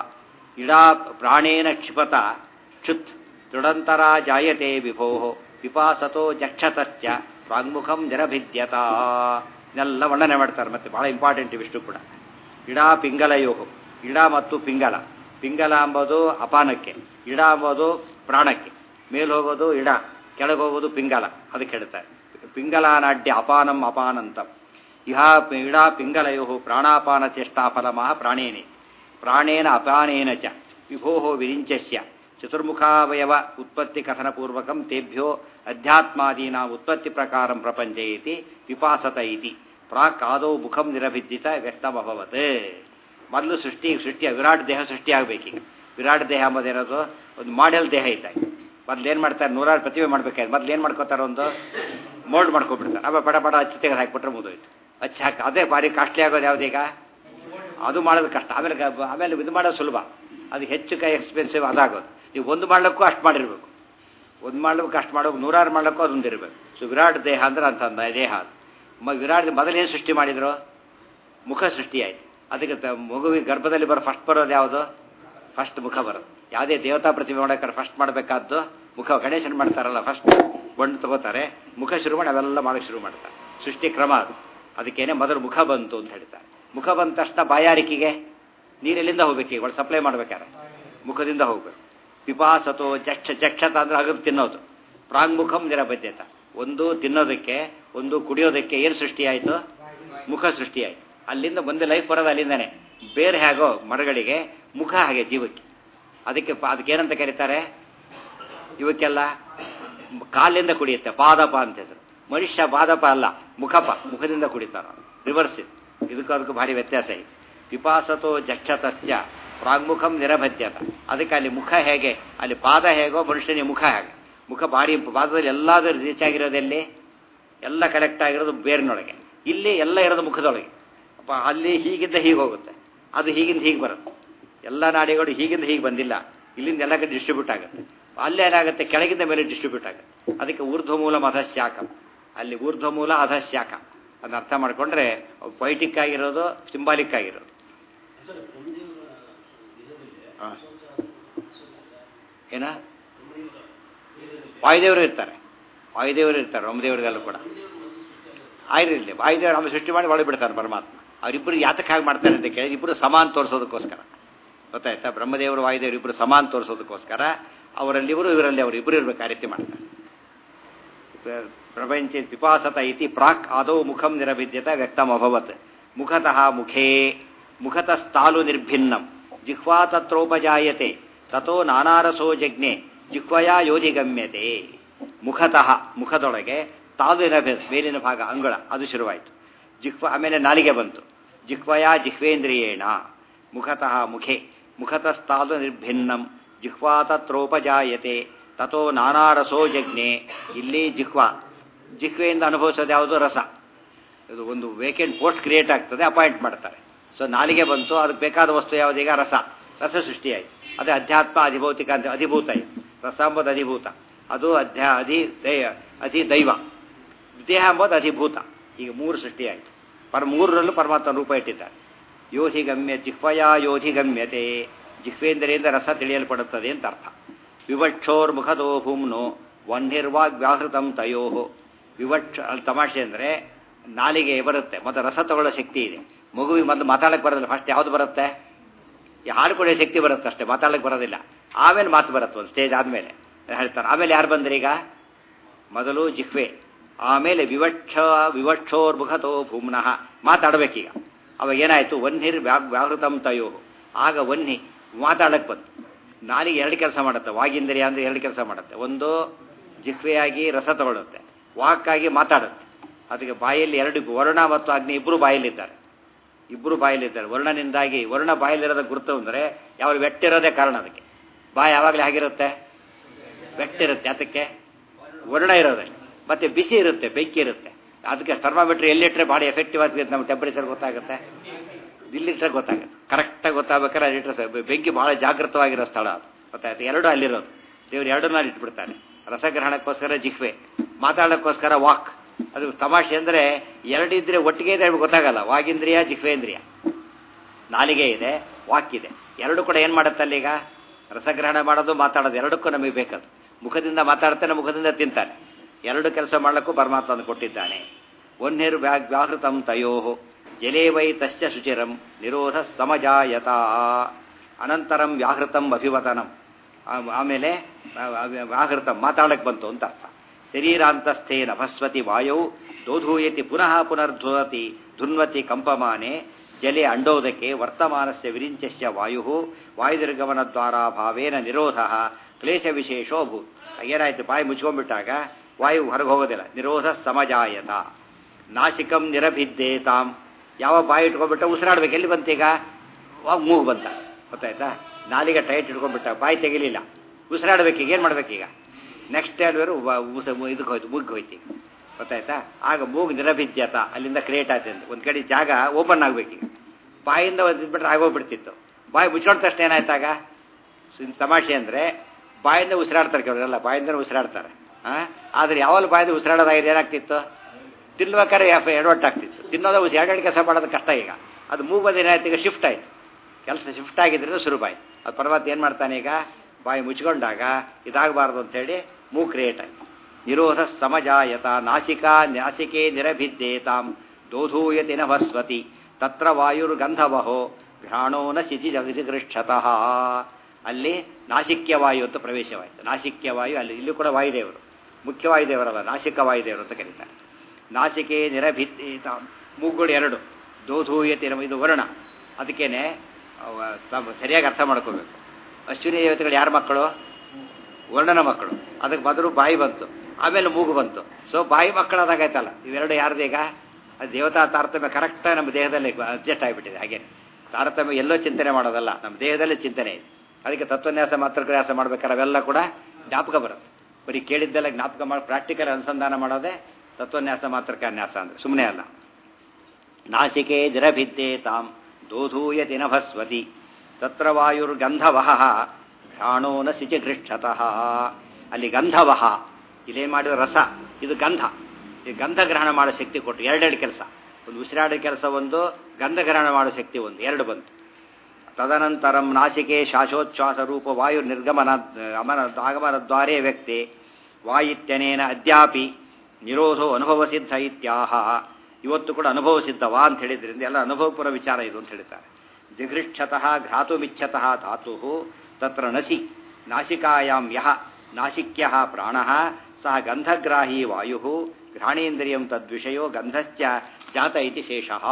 ಇಡಾ ಪ್ರಾಣೇನ ಕ್ಷಿಪತ ಕ್ಷುತ್ ದೃಢಂತರ ಜಾಯತೆ ವಿಭೋ ವಿಪಾಸತೋ ಜಕ್ಷತಶ್ಚ ವಾಂಗ್ಮುಖಂ ಜರಭಿದ್ಯತ ಇದೆಲ್ಲ ವರ್ಣನೆ ಮಾಡ್ತಾರೆ ಮತ್ತೆ ಬಹಳ ಇಂಪಾರ್ಟೆಂಟ್ ಇವಿಷ್ಟು ಕೂಡ ಇಡಾ ಪಿಂಗಲಯೋ ಇಡ ಮತ್ತು ಪಿಂಗಲ ಪಿಂಗಲ ಎಂಬುದು ಅಪಾನಕ್ಕೆ ಇಡ ಎಂಬುದು ಪ್ರಾಣಕ್ಕೆ ಮೇಲೆ ಹೋಗೋದು ಇಡ ಕೆಳಗೆ ಹೋಗೋದು ಪಿಂಗಲ ಅದಕ್ಕೆ ಹೇಳ್ತಾರೆ ಪಿಂಗಲಾನಾಡ್ಯ ಅಪಾನಂ ಅಪಾನಂತಂ ಇಹ ಪೀಡಾ ಪಿಂಗಲಯೋ ಪ್ರಾಣಾಪಾನ ಚೇಷ್ಟಾಫಲಮಃ ಪ್ರಾಣೇನೆ ಪ್ರಾಣೇನ ಅಪಾನೇನ ಚ ವಿಭೋ ವಿರಿಂಚಸ್ಯ ಚತುರ್ಮುಖಾವಯವ ಉತ್ಪತ್ತಿ ಕಥನಪೂರ್ವಕಂ ತೇಭ್ಯೋ ಅಧ್ಯಾತ್ಮಾದೀನಾ ಉತ್ಪತ್ತಿ ಪ್ರಕಾರಂ ಪ್ರಪಂಚಯತಿ ವಿಪಾಸತ ಇತಿ ಪ್ರಾಕ್ ಆದೌ ಮುಖಂ ನಿರಭಿದ್ದಿತ ವ್ಯಕ್ತಮಭವತ್ ಮೊದಲು ಸೃಷ್ಟಿ ಸೃಷ್ಟಿಯ ವಿರಾಟ್ ದೇಹ ಸೃಷ್ಟಿಯಾಗಬೇಕೀಗ ವಿರಾಟ್ ದೇಹ ಎಂಬುದೇನದು ಒಂದು ಮಾಡೆಲ್ ದೇಹ ಇದ್ದಾಗ ಮೊದ್ಲು ಏನು ಮಾಡ್ತಾರೆ ನೂರಾರು ಪ್ರತಿಭೆ ಮಾಡ್ಬೇಕಾದ್ರೆ ಮೊದ್ಲು ಏನು ಮಾಡ್ಕೋತಾರೆ ಒಂದು ಮೋಲ್ಡ್ ಮಾಡ್ಕೊಬಿಡ್ತಾರೆ ಆಮೇಲೆ ಪಡ ಪಡ ಅಚ್ಚಿ ತೆಗೆದು ಹಾಕಿಬಿಟ್ರೆ ಮುಗಿದೋಯ್ತು ಅಚ್ಚಿ ಹಾಕಿ ಅದೇ ಭಾರಿ ಕಾಸ್ಟ್ಲಿ ಆಗೋದು ಯಾವುದೀಗ ಅದು ಮಾಡೋದು ಕಷ್ಟ ಆಮೇಲೆ ಗ- ಆಮೇಲೆ ಇದು ಮಾಡೋದು ಸುಲಭ ಅದು ಹೆಚ್ಚು ಕೈ ಎಕ್ಸ್ಪೆನ್ಸಿವ್ ಅದಾಗೋದು ನೀವು ಒಂದು ಮಾಡ್ಲಿಕ್ಕೂ ಅಷ್ಟು ಮಾಡಿರ್ಬೇಕು ಒಂದು ಮಾಡ್ಲಿಕ್ಕೆ ಅಷ್ಟು ಮಾಡೋ ನೂರಾರು ಮಾಡ್ಲಿಕ್ಕೂ ಅದೊಂದು ಇರಬೇಕು ಸೊ ವಿರಾಟ್ ದೇಹ ಅಂದ್ರೆ ಅಂತ ಅಂದ ದೇಹ ಅದು ಮ ವಿರಾಟ್ ಮೊದಲೇನು ಸೃಷ್ಟಿ ಮಾಡಿದ್ರು ಮುಖ ಸೃಷ್ಟಿ ಆಯ್ತು ಅದಕ್ಕೆ ತ- ಮಗುವಿಗೆ ಗರ್ಭದಲ್ಲಿ ಬರೋ ಫಸ್ಟ್ ಬರೋದು ಯಾವುದು ಫಸ್ಟ್ ಮುಖ ಬರೋದು ಯಾವುದೇ ದೇವತಾ ಪ್ರತಿಮೆ ಮಾಡೋಕ್ಕಾರೆ ಫಸ್ಟ್ ಮಾಡಬೇಕಾದ್ದು ಮುಖ ಗಣೇಶನ್ ಮಾಡ್ತಾರಲ್ಲ ಫಸ್ಟ್ ಬಣ್ಣ ತಗೋತಾರೆ ಮುಖ ಶುರು ಮಾಡಿ ಅವೆಲ್ಲ ಮಾಡೋಕ್ಕೆ ಶುರು ಮಾಡ್ತಾರೆ ಸೃಷ್ಟಿ ಕ್ರಮ ಅದು ಅದಕ್ಕೇನೆ ಮೊದಲು ಮುಖ ಬಂತು ಅಂತ ಹೇಳ್ತಾರೆ ಮುಖ ಬಂದ ತಕ್ಷಣ ಬಾಯಾರಿಕೆಗೆ ನೀರೆಲ್ಲಿಂದ ಹೋಗ್ಬೇಕು ಈಗ ಸಪ್ಲೈ ಮಾಡ್ಬೇಕಾರೆ ಮುಖದಿಂದ ಹೋಗ್ಬೇಕು ಪಿಪಾಸತೋ ಜಕ್ಷ ಜಕ್ಷತ ಅಂದ್ರೆ ಅಗದು ತಿನ್ನೋದು ಪ್ರಾಂಗ್ಮುಖಂ ನಿರಬದ್ಧತ ಒಂದು ತಿನ್ನೋದಕ್ಕೆ ಒಂದು ಕುಡಿಯೋದಕ್ಕೆ ಏನು ಸೃಷ್ಟಿಯಾಯಿತು ಮುಖ ಸೃಷ್ಟಿಯಾಯಿತು ಅಲ್ಲಿಂದ ಮುಂದೆ ಲೈಫ್ ಬರೋದು ಅಲ್ಲಿಂದಾನೆ ಬೇರೆ ಹೇಗೋ ಮರಗಳಿಗೆ ಮುಖ ಹಾಗೆ ಜೀವಕ್ಕೆ ಅದಕ್ಕೆ ಪ- ಅದಕ್ಕೇನಂತ ಕರೀತಾರೆ ಇವಕ್ಕೆಲ್ಲ ಕಾಲಿಂದ ಕುಡಿಯುತ್ತೆ ಪಾದಪ ಅಂತ ಹೆಸರು ಮನುಷ್ಯ ಪಾದಪ ಅಲ್ಲ ಮುಖಪ ಮುಖದಿಂದ ಕುಡಿತಾರ ರಿವರ್ಸ್ ಇದು ಇದಕ್ಕೂ ಅದಕ್ಕೂ ಭಾರಿ ವ್ಯತ್ಯಾಸ ಇದೆ ಪಿಪಾಸತೋ ಜಕ್ಷತಶ್ಚ ಪ್ರಾಗ್ಮುಖಂ ನಿರಭದ್ಯತ ಅದಕ್ಕೆ ಅಲ್ಲಿ ಮುಖ ಹೇಗೆ ಅಲ್ಲಿ ಪಾದ ಹೇಗೋ ಮನುಷ್ಯನಿಗೆ ಮುಖ ಹೇಗೆ ಮುಖ ಭಾರಿ ಪಾದದಲ್ಲಿ ಎಲ್ಲಾದರೂ ರೀಚ್ ಆಗಿರೋದೆಲ್ಲಿ ಎಲ್ಲ ಕಲೆಕ್ಟ್ ಆಗಿರೋದು ಬೇರಿನೊಳಗೆ ಇಲ್ಲಿ ಎಲ್ಲ ಇರೋದು ಮುಖದೊಳಗೆ ಅಪ್ಪ ಅಲ್ಲಿ ಹೀಗಿಂದ ಹೀಗೆ ಹೋಗುತ್ತೆ ಅದು ಹೀಗಿಂದ ಹೀಗೆ ಬರುತ್ತೆ ಎಲ್ಲ ನಾಡಿಗಳು ಹೀಗಿಂದ ಹೀಗೆ ಬಂದಿಲ್ಲ ಇಲ್ಲಿಂದ ಎಲ್ಲ ಕಡೆ ಡಿಸ್ಟ್ರಿಬ್ಯೂಟ್ ಆಗುತ್ತೆ ಅಲ್ಲೇ ಏನಾಗುತ್ತೆ ಕೆಳಗಿಂದ ಮೇಲೆ ಡಿಸ್ಟ್ರಿಬ್ಯೂಟ್ ಆಗುತ್ತೆ ಅದಕ್ಕೆ ಊರ್ಧ್ವಮೂಲ ಅಧಶಾಖ ಅಲ್ಲಿ ಊರ್ಧ್ವಮೂಲ ಅಧಶಾಖ ಅದನ್ನ ಅರ್ಥ ಮಾಡ್ಕೊಂಡ್ರೆ ಪೊಯಿಟಿಕ್ ಆಗಿರೋದು ಸಿಂಬಾಲಿಕ್ ಆಗಿರೋದು ಹಾ. ಏನ ವಾಯುದೇವರು ಇರ್ತಾರೆ ವಾಯುದೇವರು ಇರ್ತಾರೆ ರಮದೇವರಿಗೆಲ್ಲೂ ಕೂಡ ಆಯ್ರಿರಲಿ ವಾಯುದೇವರು ನಮ್ಮ ಸೃಷ್ಟಿ ಮಾಡಿ ಒಳಗೆ ಬಿಡ್ತಾರೆ ಪರಮಾತ್ಮ ಅವರಿಬ್ಬರು ಯಾತಕ್ಕೆ ಹಾಗೆ ಮಾಡ್ತಾರೆ ಅಂತ ಕೇಳಿ ಇಬ್ಬರು ಸಮಾನ ತೋರಿಸೋದಕ್ಕೋಸ್ಕರ ಗೊತ್ತಾಯ್ತಾ ಬ್ರಹ್ಮದೇವರು ವಾಯುದೇವರು ಇಬ್ಬರು ಸಮಾನ ತೋರಿಸೋದಕ್ಕೋಸ್ಕರ ಅವರಲ್ಲಿ ಇವರು ಇವರಲ್ಲಿ ಅವರು ಇಬ್ಬರು ಇರಬೇಕು ಆ ರೀತಿ ಮಾಡ್ತಾರೆ ಪ್ರ- ಪ್ರಪಂಚ ಪಿಪಾಸತ ಇತಿ ಪ್ರಾಕ್ ಆದೌ ಮುಖಂ ನಿರಭಿದ್ಯತ ವ್ಯಕ್ತಮಭವತ್ ಮುಖತಃ ಮುಖೇ ಮುಖತಸ್ತಾಲು ನಿರ್ಭಿನ್ನಂ ಜಿಹ್ವಾ ತತ್ರೋಪಜಾಯತೆ ತಥೋ ನಾನಾರಸೋ ಜಜ್ಞೆ ಜಿಹ್ವಯ ಯೋಧಿಗಮ್ಯತೆ ಮುಖತಃ ಮುಖದೊಳಗೆ ತಾಲು ಇರಭೆ ಮೇಲಿನ ಭಾಗ ಅಂಗಳ ಅದು ಶುರುವಾಯಿತು ಜಿಹ್ವ ಆಮೇಲೆ ನಾಲಿಗೆ ಬಂತು ಜಿಹ್ವಯ ಜಿಹ್ವೇಂದ್ರಿಯೇಣ ಮುಖತಃ ಮುಖೆ ಮುಖತಸ್ತಾಲು ನಿರ್ಭಿನ್ನಂ ಜಿಹ್ವಾ ತತ್ರೋಪಜಾಯತೆ ತಥೋ ನಾನಾರಸೋ ಜಜ್ಞೆ ಇಲ್ಲಿ ಜಿಹ್ವಾ ಜಿಹ್ವೆಯಿಂದ ಅನುಭವಿಸೋದು ಯಾವುದು ರಸ ಇದು ಒಂದು ವೇಕೆಂಟ್ ಪೋಸ್ಟ್ ಕ್ರಿಯೇಟ್ ಆಗ್ತದೆ ಅಪಾಯಿಂಟ್ ಮಾಡ್ತಾರೆ ಸೊ ನಾಲಿಗೆ ಬಂತು ಅದಕ್ಕೆ ಬೇಕಾದ ವಸ್ತು ಯಾವುದೀಗ ರಸ ರಸ ಸೃಷ್ಟಿಯಾಯಿತು ಅದೇ ಅಧ್ಯಾತ್ಮ ಅಧಿಭೌತಿಕ ಅಂತ ಅಧಿಭೂತ ಇದು ರಸ ಎಂಬುದು ಅಧಿಭೂತ ಅದು ಅಧ್ಯ ಅಧಿ ದಯ ಅಧಿ ದೈವ ದೇಹ ಎಂಬುದು ಅಧಿಭೂತ ಈಗ ಮೂರು ಸೃಷ್ಟಿಯಾಯಿತು ಪರ ಮೂರರಲ್ಲೂ ಪರಮಾತ್ಮ ರೂಪ ಇಟ್ಟಿದ್ದಾರೆ ಯೋಧಿಗಮ್ಯ ಜಿಹ್ವಯ ಯೋಧಿಗಮ್ಯತೆ ಜಿಹ್ವೇಂದ್ರಿಯಿಂದ ರಸ ತಿಳಿಯಲ್ಪಡುತ್ತದೆ ಅಂತ ಅರ್ಥ ವಿವಕ್ಷೋರ್ಮುಖದೋ ಭೂಮ್ನೋ ವನ್ನಿರ್ವಾಗ್ ವ್ಯಾಹೃತಂ ತಯೋ ವಿವಕ್ಷ ಅಲ್ಲಿ ತಮಾಷೆ ಅಂದರೆ ನಾಲಿಗೆ ಬರುತ್ತೆ ಮತ್ತು ರಸ ತಗೊಳ್ಳೋ ಶಕ್ತಿ ಇದೆ ಮಗುವಿಗೆ ಮೊದಲು ಮಾತಾಡಕ್ಕೆ ಬರೋದಿಲ್ಲ ಫಸ್ಟ್ ಯಾವುದು ಬರುತ್ತೆ ಈ ಹಾಡು ಕುಡಿಯೋ ಶಕ್ತಿ ಬರುತ್ತೆ ಅಷ್ಟೇ ಮಾತಾಡಕ್ಕೆ ಬರೋದಿಲ್ಲ ಆಮೇಲೆ ಮಾತು ಬರುತ್ತೆ ಒಂದು ಸ್ಟೇಜ್ ಆದಮೇಲೆ ಹೇಳ್ತಾರೆ ಆಮೇಲೆ ಯಾರು ಬಂದ್ರಿ ಈಗ ಮೊದಲು ಜಿಹ್ವೆ ಆಮೇಲೆ ವಿವಕ್ಷ ವಿವಕ್ಷೋರ್ಮುಖತೋ ಭೂಮ್ನಃ ಮಾತಾಡಬೇಕೀಗ ಅವಾಗ ಏನಾಯಿತು ವನ್ಹಿರ್ ವ್ಯಾ ವ್ಯಾಹೃತಂ ತಯೋ ಆಗ ವನ್ನಿ ಮಾತಾಡಕ್ಕೆ ಬಂತು ನಾಲಿಗೆ ಎರಡು ಕೆಲಸ ಮಾಡುತ್ತೆ ವಾಗಿಂದ್ರಿಯ ಅಂದರೆ ಎರಡು ಕೆಲಸ ಮಾಡುತ್ತೆ ಒಂದು ಜಿಹ್ವೆಯಾಗಿ ರಸ ತಗೊಳ್ಳುತ್ತೆ ವಾಕ್ಕಾಗಿ ಮಾತಾಡುತ್ತೆ ಅದಕ್ಕೆ ಬಾಯಲ್ಲಿ ಎರಡು ವರ್ಣ ಮತ್ತು ಅಗ್ನಿ ಇಬ್ಬರು ಬಾಯಲ್ಲಿದ್ದಾರೆ ಇಬ್ಬರು ಬಾಯಲ್ಲಿದ್ದಾರೆ ವರ್ಣನಿಂದಾಗಿ ವರ್ಣ ಬಾಯಲ್ಲಿರೋದ ಗುರುತು ಅಂದರೆ ಯಾವ ವೆಟ್ಟಿರೋದೇ ಕಾರಣ ಅದಕ್ಕೆ ಬಾಯಿ ಯಾವಾಗಲೇ ಆಗಿರುತ್ತೆ ಬೆಟ್ಟಿರುತ್ತೆ ಅದಕ್ಕೆ ವರ್ಣ ಇರೋದೇ ಮತ್ತೆ ಬಿಸಿ ಇರುತ್ತೆ ಬೆಂಕಿ ಇರುತ್ತೆ ಅದಕ್ಕೆ ಥರ್ಮಾಮೀಟರ್ ಎಲ್ಲಿಟ್ಟರೆ ಭಾಳ ಎಫೆಕ್ಟಿವ್ ಆಗ್ತದೆ ನಮ್ಮ ಟೆಂಪರೇಚರ್ ಗೊತ್ತಾಗುತ್ತೆ ಇಲ್ಲಿಟ್ರೆ ಗೊತ್ತಾಗುತ್ತೆ ಕರೆಕ್ಟಾಗಿ ಗೊತ್ತಾಗಬೇಕಾದ್ರೆ ಅಲ್ಲಿಟ್ರೆ ಬೆಂಕಿ ಭಾಳ ಜಾಗೃತವಾಗಿರೋ ಸ್ಥಳ ಅದು ಗೊತ್ತಾಯ್ತು ಎರಡು ಅಲ್ಲಿರೋದು ದೇವ್ರು ಎರಡನ್ನ ಅಲ್ಲಿ ಇಟ್ಬಿಡ್ತಾನೆ ರಸಗ್ರಹಣಕ್ಕೋಸ್ಕರ ಜಿಹ್ವೆ ಮಾತಾಡೋಕ್ಕೋಸ್ಕರ ವಾಕ್ ಅದು ತಮಾಷೆ ಅಂದರೆ ಎರಡಿದ್ರೆ ಒಟ್ಟಿಗೆ ಇದೆ ಗೊತ್ತಾಗಲ್ಲ ವಾಗಿಂದ್ರಿಯ ಜಿಹ್ವೇಂದ್ರಿಯ ನಾಲಿಗೆ ಇದೆ ವಾಕ್ ಇದೆ ಎರಡು ಕೂಡ ಏನು ಮಾಡುತ್ತೆ ಅಲ್ಲೀಗ ರಸಗ್ರಹಣ ಮಾಡೋದು ಮಾತಾಡೋದು ಎರಡಕ್ಕೂ ನಮಗೆ ಬೇಕದು ಮುಖದಿಂದ ಮಾತಾಡ್ತಾನೆ ಮುಖದಿಂದ ತಿಂತಾನೆ ಎರಡು ಕೆಲಸ ಮಾಡಲಿಕ್ಕೂ ಪರಮಾತ್ಮ ಕೊಟ್ಟಿದ್ದಾನೆ ಒನ್ನಿರ್ ವ್ಯಾ ವ್ಯಾಹೃತಂ ತಯೋ ಜಲೇ ವೈ ತಸ್ಯ ಶುಚಿರಂ ನಿರೋಧ ಸಮಜಾಯತ ಅನಂತರಂ ವ್ಯಾಹೃತಂ ಅಭಿವತನಂ ಆ- ಆಮೇಲೆ ಆ- ಆ- ವ್ಯಾಹೃತಂ ಮಾತಾಡಕ್ಕೆ ಬಂತು ಅಂತ ಅರ್ಥ ಶರೀರಾಂತಸ್ಥೆ ನಭಸ್ವತಿ ವಾಯೌ ದೋಧೂಯತಿ ಪುನಃ ಪುನರ್ಧುವತಿ ಧುನ್ವತಿ ಕಂಪಮಾನೆ ಜಲೆ ಅಂಡೋದಕ್ಕೆ ವರ್ತಮಾನಸ್ಯ ವಿರಿಂಚಸ್ಯ ವಾಯು ವಾಯುನಿರ್ಗಮನದ್ವಾರ ಭಾವೇನ ನಿರೋಧ ಕ್ಲೇಶ ವಿಶೇಷೋ ಭೂತ್ ಏನಾಯ್ತು ಬಾಯಿ ಮುಚ್ಕೊಂಡ್ಬಿಟ್ಟಾಗ ವಾಯು ಹೊರಗೆ ಹೋಗೋದಿಲ್ಲ ನಿರೋಧ ಸಮಜಾಯತ ನಾಸಿಕಂ ನಿರಭಿದ್ದೇತಾಂ ಯಾವ ಬಾಯಿ ಇಟ್ಕೊಂಡ್ಬಿಟ್ಟ ಉಸಿರಾಡ್ಬೇಕು ಎಲ್ಲಿ ಬಂತೀಗ ಅವಾಗ ಮೂಗು ಬಂತ ಗೊತ್ತಾಯ್ತಾ ನಾಲಿಗೆ ಟೈಟ್ ಇಟ್ಕೊಂಡ್ಬಿಟ್ಟ ಬಾಯಿ ತೆಗಿಲಿಲ್ಲ ಉಸಿರಾಡ್ಬೇಕೀಗ ಏನು ಮಾಡ್ಬೇಕೀಗ ನೆಕ್ಸ್ಟ್ ಹೇಳಿದ್ರು ಇದಕ್ಕೆ ಹೋಯ್ತು ಮೂಗಿಗೆ ಹೋಯ್ತು ಈಗ ಗೊತ್ತಾಯ್ತಾ ಆಗ ಮೂಗು ನಿರಭಿದ್ಯತ ಅಲ್ಲಿಂದ ಕ್ರಿಯೇಟ್ ಆಯ್ತು ಅಂತ ಒಂದು ಕಡೆ ಜಾಗ ಓಪನ್ ಆಗ್ಬೇಕೀಗ ಬಾಯಿಂದ ಒದ್ಬಿಟ್ರೆ ಆಗೋಗ್ಬಿಡ್ತಿತ್ತು ಬಾಯಿ ಮುಚ್ಕೊಂಡ ತಕ್ಷಣ ಏನಾಯ್ತಾಗ ಇನ್ ತಮಾಷೆ ಅಂದರೆ ಬಾಯಿಂದ ಉಸಿರಾಡ್ತಾರೆ ಕೆಲವರೆಲ್ಲ ಬಾಯಿಂದ ಉಸಿರಾಡ್ತಾರೆ ಹಾಂ ಆದರೆ ಯಾವಾಗ ಬಾಯಿಂದ ಉಸಿರಾಡೋದಾಗಿದೆ ಏನಾಗ್ತಿತ್ತು ತಿನ್ಬೇಕಾದ್ರೆ ಎಡವಟ್ಟಾಗ್ತಿತ್ತು ತಿನ್ನೋದು ಉಸಿ ಎರಡೆರಡು ಕೆಲಸ ಮಾಡೋದು ಕಷ್ಟ ಈಗ ಅದು ಮೂಗದ ಏನಾಯ್ತು ಈಗ ಶಿಫ್ಟ್ ಆಯಿತು ಕೆಲಸ ಶಿಫ್ಟ್ ಆಗಿದ್ದರಿಂದ ಸುರುಬಾಯ್ತು ಅದು ಪರಮಾತ್ಮ ಏನು ಮಾಡ್ತಾನೆ ಈಗ ಬಾಯಿ ಮುಚ್ಕೊಂಡಾಗ ಇದಾಗಬಾರ್ದು ಅಂತೇಳಿ ಮೂಗು ಕ್ರಿಯೇಟ್ ಆಯಿತು ನಿರೋಧ ಸಮಜಾಯತ ನಾಸಿಕಾ ನಾಸಿಕೆ ನಿರಭಿದ್ದೇತಾಂ ದೋಧೂಯತಿ ನಭಸ್ವತಿ ತತ್ರ ವಾಯುರ್ಗಂಧವಹೋ ಘ್ರಾಣೋ ನ ಶಿಜಿ ಜಗೃಕ್ಷತಃ ಅಲ್ಲಿ ನಾಸಿಕ್ಯ ವಾಯು ಅಂತ ಪ್ರವೇಶವಾಯಿತು ನಾಸಿಕ್ಯ ವಾಯು ಅಲ್ಲಿ ಇಲ್ಲೂ ಕೂಡ ವಾಯುದೇವರು ಮುಖ್ಯ ವಾಯುದೇವರಲ್ಲ ನಾಸಿಕ ವಾಯುದೇವರು ಅಂತ ಕರೀತಾರೆ ನಾಸಿಕೆ ನಿರಭಿದ್ದೇತ ಮೂಗುಗಳು ಎರಡು ದೋಧೂಯತಿ ಇದು ವರ್ಣ ಅದಕ್ಕೇನೆ ಸರಿಯಾಗಿ ಅರ್ಥ ಮಾಡ್ಕೋಬೇಕು ಅಶ್ವಿನಿ ದೇವತೆಗಳು ಯಾರ ಮಕ್ಕಳು ವರ್ಣನ ಮಕ್ಕಳು ಅದಕ್ಕೆ ಬದಲು ಬಾಯಿ ಬಂತು ಆಮೇಲೆ ಮೂಗು ಬಂತು ಸೊ ಬಾಯಿ ಮಕ್ಕಳಾದಾಗಾಯ್ತಲ್ಲ ಇವೆರಡು ಯಾರ್ದೀಗ ಅದು ದೇವತಾ ತಾರತಮ್ಯ ಕರೆಕ್ಟಾಗಿ ನಮ್ಮ ದೇಹದಲ್ಲಿ ಅಡ್ಜಸ್ಟ್ ಆಗಿಬಿಟ್ಟಿದೆ ಹಾಗೆ ತಾರತಮ್ಯ ಎಲ್ಲೋ ಚಿಂತನೆ ಮಾಡೋದಲ್ಲ ನಮ್ಮ ದೇಹದಲ್ಲೇ ಚಿಂತನೆ ಇದೆ ಅದಕ್ಕೆ ತತ್ವನ್ಯಾಸ ಮಾತೃಕ್ರಿಯಾಸ ಮಾಡ್ಬೇಕಾದ್ರೆ ಅವೆಲ್ಲ ಕೂಡ ಜ್ಞಾಪಕ ಬರುತ್ತೆ ಬರೀ ಕೇಳಿದ್ದೆಲ್ಲ ಜ್ಞಾಪಕ ಮಾಡಿ ಪ್ರಾಕ್ಟಿಕಲ್ ಅನುಸಂಧಾನ ಮಾಡೋದೇ ತತ್ವನ್ಯಾಸ ಮಾತೃಕಾನ್ಯಾಸ ಅಂದರೆ ಸುಮ್ಮನೆ ಅಲ್ಲ ನಾಸಿಕೆ ದಿರಭಿದ್ದೆ ತಾಂ ದೋಧೂಯತಿ ನಭಸ್ವತಿ ತತ್ರ ವಾಯುರ್ಗಂಧವಹ ಘ್ರಾಣೋ ನ ಸಿಚಿಗೃಕ್ಷತಃ ಅಲ್ಲಿ ಗಂಧವಹ ಇಲ್ಲೇನು ಮಾಡಿದ ರಸ ಇದು ಗಂಧ ಈ ಗಂಧ ಗ್ರಹಣ ಮಾಡೋ ಶಕ್ತಿ ಕೊಟ್ಟು ಎರಡೆರಡು ಕೆಲಸ ಒಂದು ಉಸಿರಾಡೋ ಕೆಲಸ ಒಂದು ಗಂಧ ಗ್ರಹಣ ಮಾಡೋ ಶಕ್ತಿ ಒಂದು ಎರಡು ಬಂತು ತದನಂತರಂ ನಾಸಿಕೆ ಶಾಶ್ವೋಚ್ಛ್ವಾಸ ರೂಪ ವಾಯು ನಿರ್ಗಮನ ಅಮನ ಆಗಮನ ದ್ವಾರೇ ವ್ಯಕ್ತಿ ವಾಯಿತ್ಯನೇನ ಅದ್ಯಾಪಿ ನಿರೋಧೋ ಅನುಭವ ಸಿದ್ಧ ಇತ್ಯಾಹ ಇವತ್ತು ಕೂಡ ಅನುಭವ ಸಿದ್ಧವಾ ಅಂತ ಹೇಳಿದ್ರಿಂದ ಎಲ್ಲ ಅನುಭವಪುರ ವಿಚಾರ ಇದು ಅಂತ ಹೇಳ್ತಾರೆ ಜಿಗೃಕ್ಷತಃ ಘಾತುಮಿಚ್ಛತಃ ಧಾತು ತತ್ರ ನಸಿ ನಾಸಿಕಾಯಾಂ ಯಹ ನಾಸಿಕ್ಯ ಪ್ರಾಣ ಸಹ ಗಂಧಗ್ರಾಹಿ ವಾಯು ಘ್ರಾಣೇಂದ್ರಿಯಂ ತದ್ವಿಷಯೋ ಗಂಧಶ್ಚ ಜಾತ ಇತಿ ಶೇಷಃ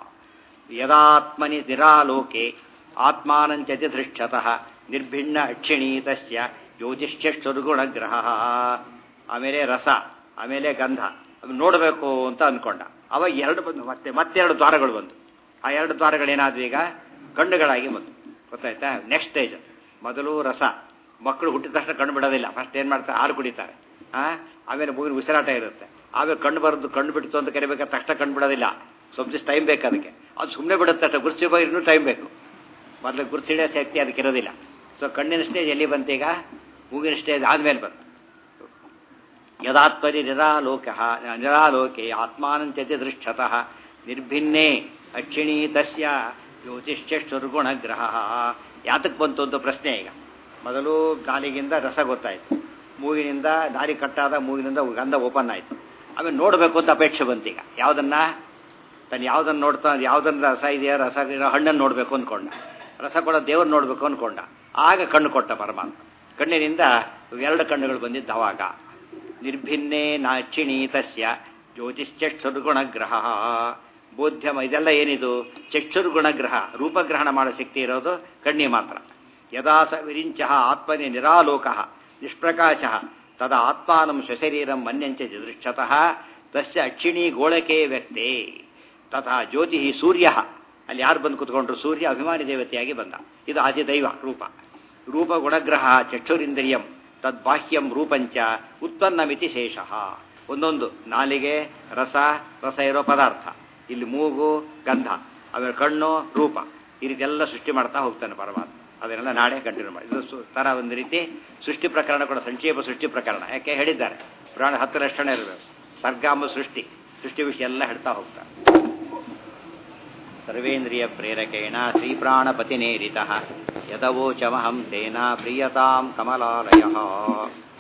ಯದಾತ್ಮನಿ ನಿರಾಲೋಕೆ ಆತ್ಮಾನಂಚ ದೃಷ್ಟತಃ ನಿರ್ಭಿಣ್ಣ ಅಕ್ಷಿಣೀತಸ್ಯ ಯೋಜಿಷ್ಠುರ್ಗುಣಗ್ರಹ ಆಮೇಲೆ ರಸ ಆಮೇಲೆ ಗಂಧ ಅದು ನೋಡಬೇಕು ಅಂತ ಅಂದ್ಕೊಂಡ ಅವಾಗ ಎರಡು ಬಂದು ಮತ್ತೆ ಮತ್ತೆರಡು ದ್ವಾರಗಳು ಬಂತು ಆ ಎರಡು ದ್ವಾರಗಳೇನಾದ್ವು ಈಗ ಕಣ್ಣುಗಳಾಗಿ ಬಂತು ಗೊತ್ತಾಯ್ತಾ ನೆಕ್ಸ್ಟ್ ಸ್ಟೇಜ್ ಮೊದಲು ರಸ ಮಕ್ಕಳು ಹುಟ್ಟಿದ ತಕ್ಷಣ ಕಣ್ಣು ಬಿಡೋದಿಲ್ಲ ಫಸ್ಟ್ ಏನು ಮಾಡ್ತಾರೆ ಹಾಲು ಕುಡಿತಾರೆ ಆ ಆಮೇಲೆ ಮೂಗಿನ ಉಸಿರಾಟ ಇರುತ್ತೆ ಆಮೇಲೆ ಕಣ್ಣು ಬರೋದು ಕಣ್ಣು ಬಿಡ್ತು ಅಂತ ಕರಿಬೇಕಾದ್ರೆ ತಕ್ಷಣ ಕಣ್ಣು ಬಿಡೋದಿಲ್ಲ ಸ್ವಲ್ಪ ದಿವಸ ಟೈಮ್ ಬೇಕು ಅದಕ್ಕೆ ಅದು ಸುಮ್ಮನೆ ಬಿಡುತ್ತೆ ಅಷ್ಟೇ ಗುರುತಿಸುವಾಗ ಇನ್ನೂ ಟೈಮ್ ಬೇಕು ಮೊದಲು ಗುರುತಿಡೋ ಶಕ್ತಿ ಅದಕ್ಕೆ ಇರೋದಿಲ್ಲ ಸೊ ಕಣ್ಣಿನ ಸ್ಟೇಜ್ ಎಲ್ಲಿ ಬಂತೀಗ ಮೂಗಿನ ಸ್ಟೇಜ್ ಆದಮೇಲೆ ಬಂತು ಯದಾತ್ಮರಿ ನಿರಾಲೋಕ ನಿರಾಲೋಕೆ ಆತ್ಮಾನಂತ್ಯತಿ ದೃಷ್ಟತಃ ನಿರ್ಭಿನ್ನೇ ಅಕ್ಷಿಣೀ ತಸ್ಯ ಜ್ಯೋತಿಷ್ಠುರ್ಗುಣಗ್ರಹ ಯಾತಕ್ಕೆ ಬಂತು ಅಂತ ಪ್ರಶ್ನೆ ಈಗ ಮೊದಲು ನಾಲಿಗಿಂದ ರಸ ಗೊತ್ತಾಯಿತು ಮೂಗಿನಿಂದ ದಾರಿ ಕಟ್ಟಾದ ಮೂಗಿನಿಂದ ಗಂಧ ಓಪನ್ ಆಯಿತು ಆಮೇಲೆ ನೋಡಬೇಕು ಅಂತ ಅಪೇಕ್ಷೆ ಬಂತೀಗ ಯಾವುದನ್ನ ತಾನು ಯಾವುದನ್ನು ನೋಡ್ತಾ ಯಾವುದನ್ನ ರಸ ಇದೆಯಾ ರಸ ಇರೋ ಹಣ್ಣನ್ನು ನೋಡಬೇಕು ಅಂದ್ಕೊಂಡ ರಸ ಕೊಡೋ ದೇವ್ರು ನೋಡಬೇಕು ಅಂದ್ಕೊಂಡ ಆಗ ಕಣ್ಣು ಕೊಟ್ಟ ಪರಮಾತ್ಮ ಕಣ್ಣಿನಿಂದ ಎರಡು ಕಣ್ಣುಗಳು ಬಂದಿದ್ದು ಅವಾಗ ನಿರ್ಭಿನ್ನೇ ನಾಚಿಣಿ ತಸ್ಯ ಜ್ಯೋತಿಶ್ಚಕ್ಷುರ್ಗುಣಗ್ರಹ ಬೋಧ್ಯಮ ಇದೆಲ್ಲ ಏನಿದು ಚಕ್ಷುರ್ಗುಣಗ್ರಹ ರೂಪಗ್ರಹಣ ಮಾಡೋ ಶಕ್ತಿ ಇರೋದು ಕಣ್ಣಿ ಮಾತ್ರ ಯದಾ ಸ ವಿರಿಂಚ ಆತ್ಮನಿ ನಿರಾಲೋಕ ನಿಷ್ಪ್ರಕಾಶ ತದ ಆತ್ಮಾನಂ ಸ್ವಶರೀರಂ ಮನ್ಯಂಚ ದೃಷ್ಟತಃ ತಸ್ಯ ಅಕ್ಷಿಣಿ ಗೋಳಕೆ ವ್ಯಕ್ತೆ ತಥಾ ಜ್ಯೋತಿ ಸೂರ್ಯ ಅಲ್ಲಿ ಯಾರು ಬಂದು ಕುತ್ಕೊಂಡ್ರು ಸೂರ್ಯ ಅಭಿಮಾನಿ ದೇವತೆಯಾಗಿ ಬಂದ ಇದು ಆದಿದೈವ ರೂಪ ರೂಪ ಗುಣಗ್ರಹ ಚಕ್ಷುರಿಂದ್ರಿಯಂ ತದ್ಬಾಹ್ಯಂ ರೂಪಂಚ ಉತ್ಪನ್ನಮಿತಿ ಶೇಷ ಒಂದೊಂದು ನಾಲಿಗೆ ರಸ ರಸ ಇರೋ ಪದಾರ್ಥ ಇಲ್ಲಿ ಮೂಗು ಗಂಧ ಆಮೇಲೆ ಕಣ್ಣು ರೂಪ ಈ ರೀತಿ ಎಲ್ಲ ಸೃಷ್ಟಿ ಮಾಡ್ತಾ ಹೋಗ್ತಾನೆ ಪರಮಾತ್ಮ ಅದನ್ನೆಲ್ಲ ನಾಳೆ ಕಂಟಿನ್ಯೂ ಮಾಡಿ ಇದು ಥರ ಒಂದು ರೀತಿ ಸೃಷ್ಟಿ ಪ್ರಕರಣ ಕೂಡ ಸಂಕ್ಷೇಪ ಸೃಷ್ಟಿ ಪ್ರಕರಣ ಯಾಕೆ ಹೇಳಿದ್ದಾರೆ ಪುರಾಣ ಹತ್ತು ಲಕ್ಷಣ ಇರಬೇಕು ಸರ್ಗಾಂಬ ಸೃಷ್ಟಿ ಸೃಷ್ಟಿ ವಿಷಯ ಎಲ್ಲ ಹೇಳ್ತಾ ಹೋಗ್ತಾರೆ ಸರ್ವೇಂದ್ರಿಯ ಪ್ರೇರಕೇಣ ಶ್ರೀಪ್ರಾಣಪತಿನೇರಿತ ಯದವೋಚಮಹಂ ತೇನ ಪ್ರಿಯತಾಂ ಕಮಲಾಲಯ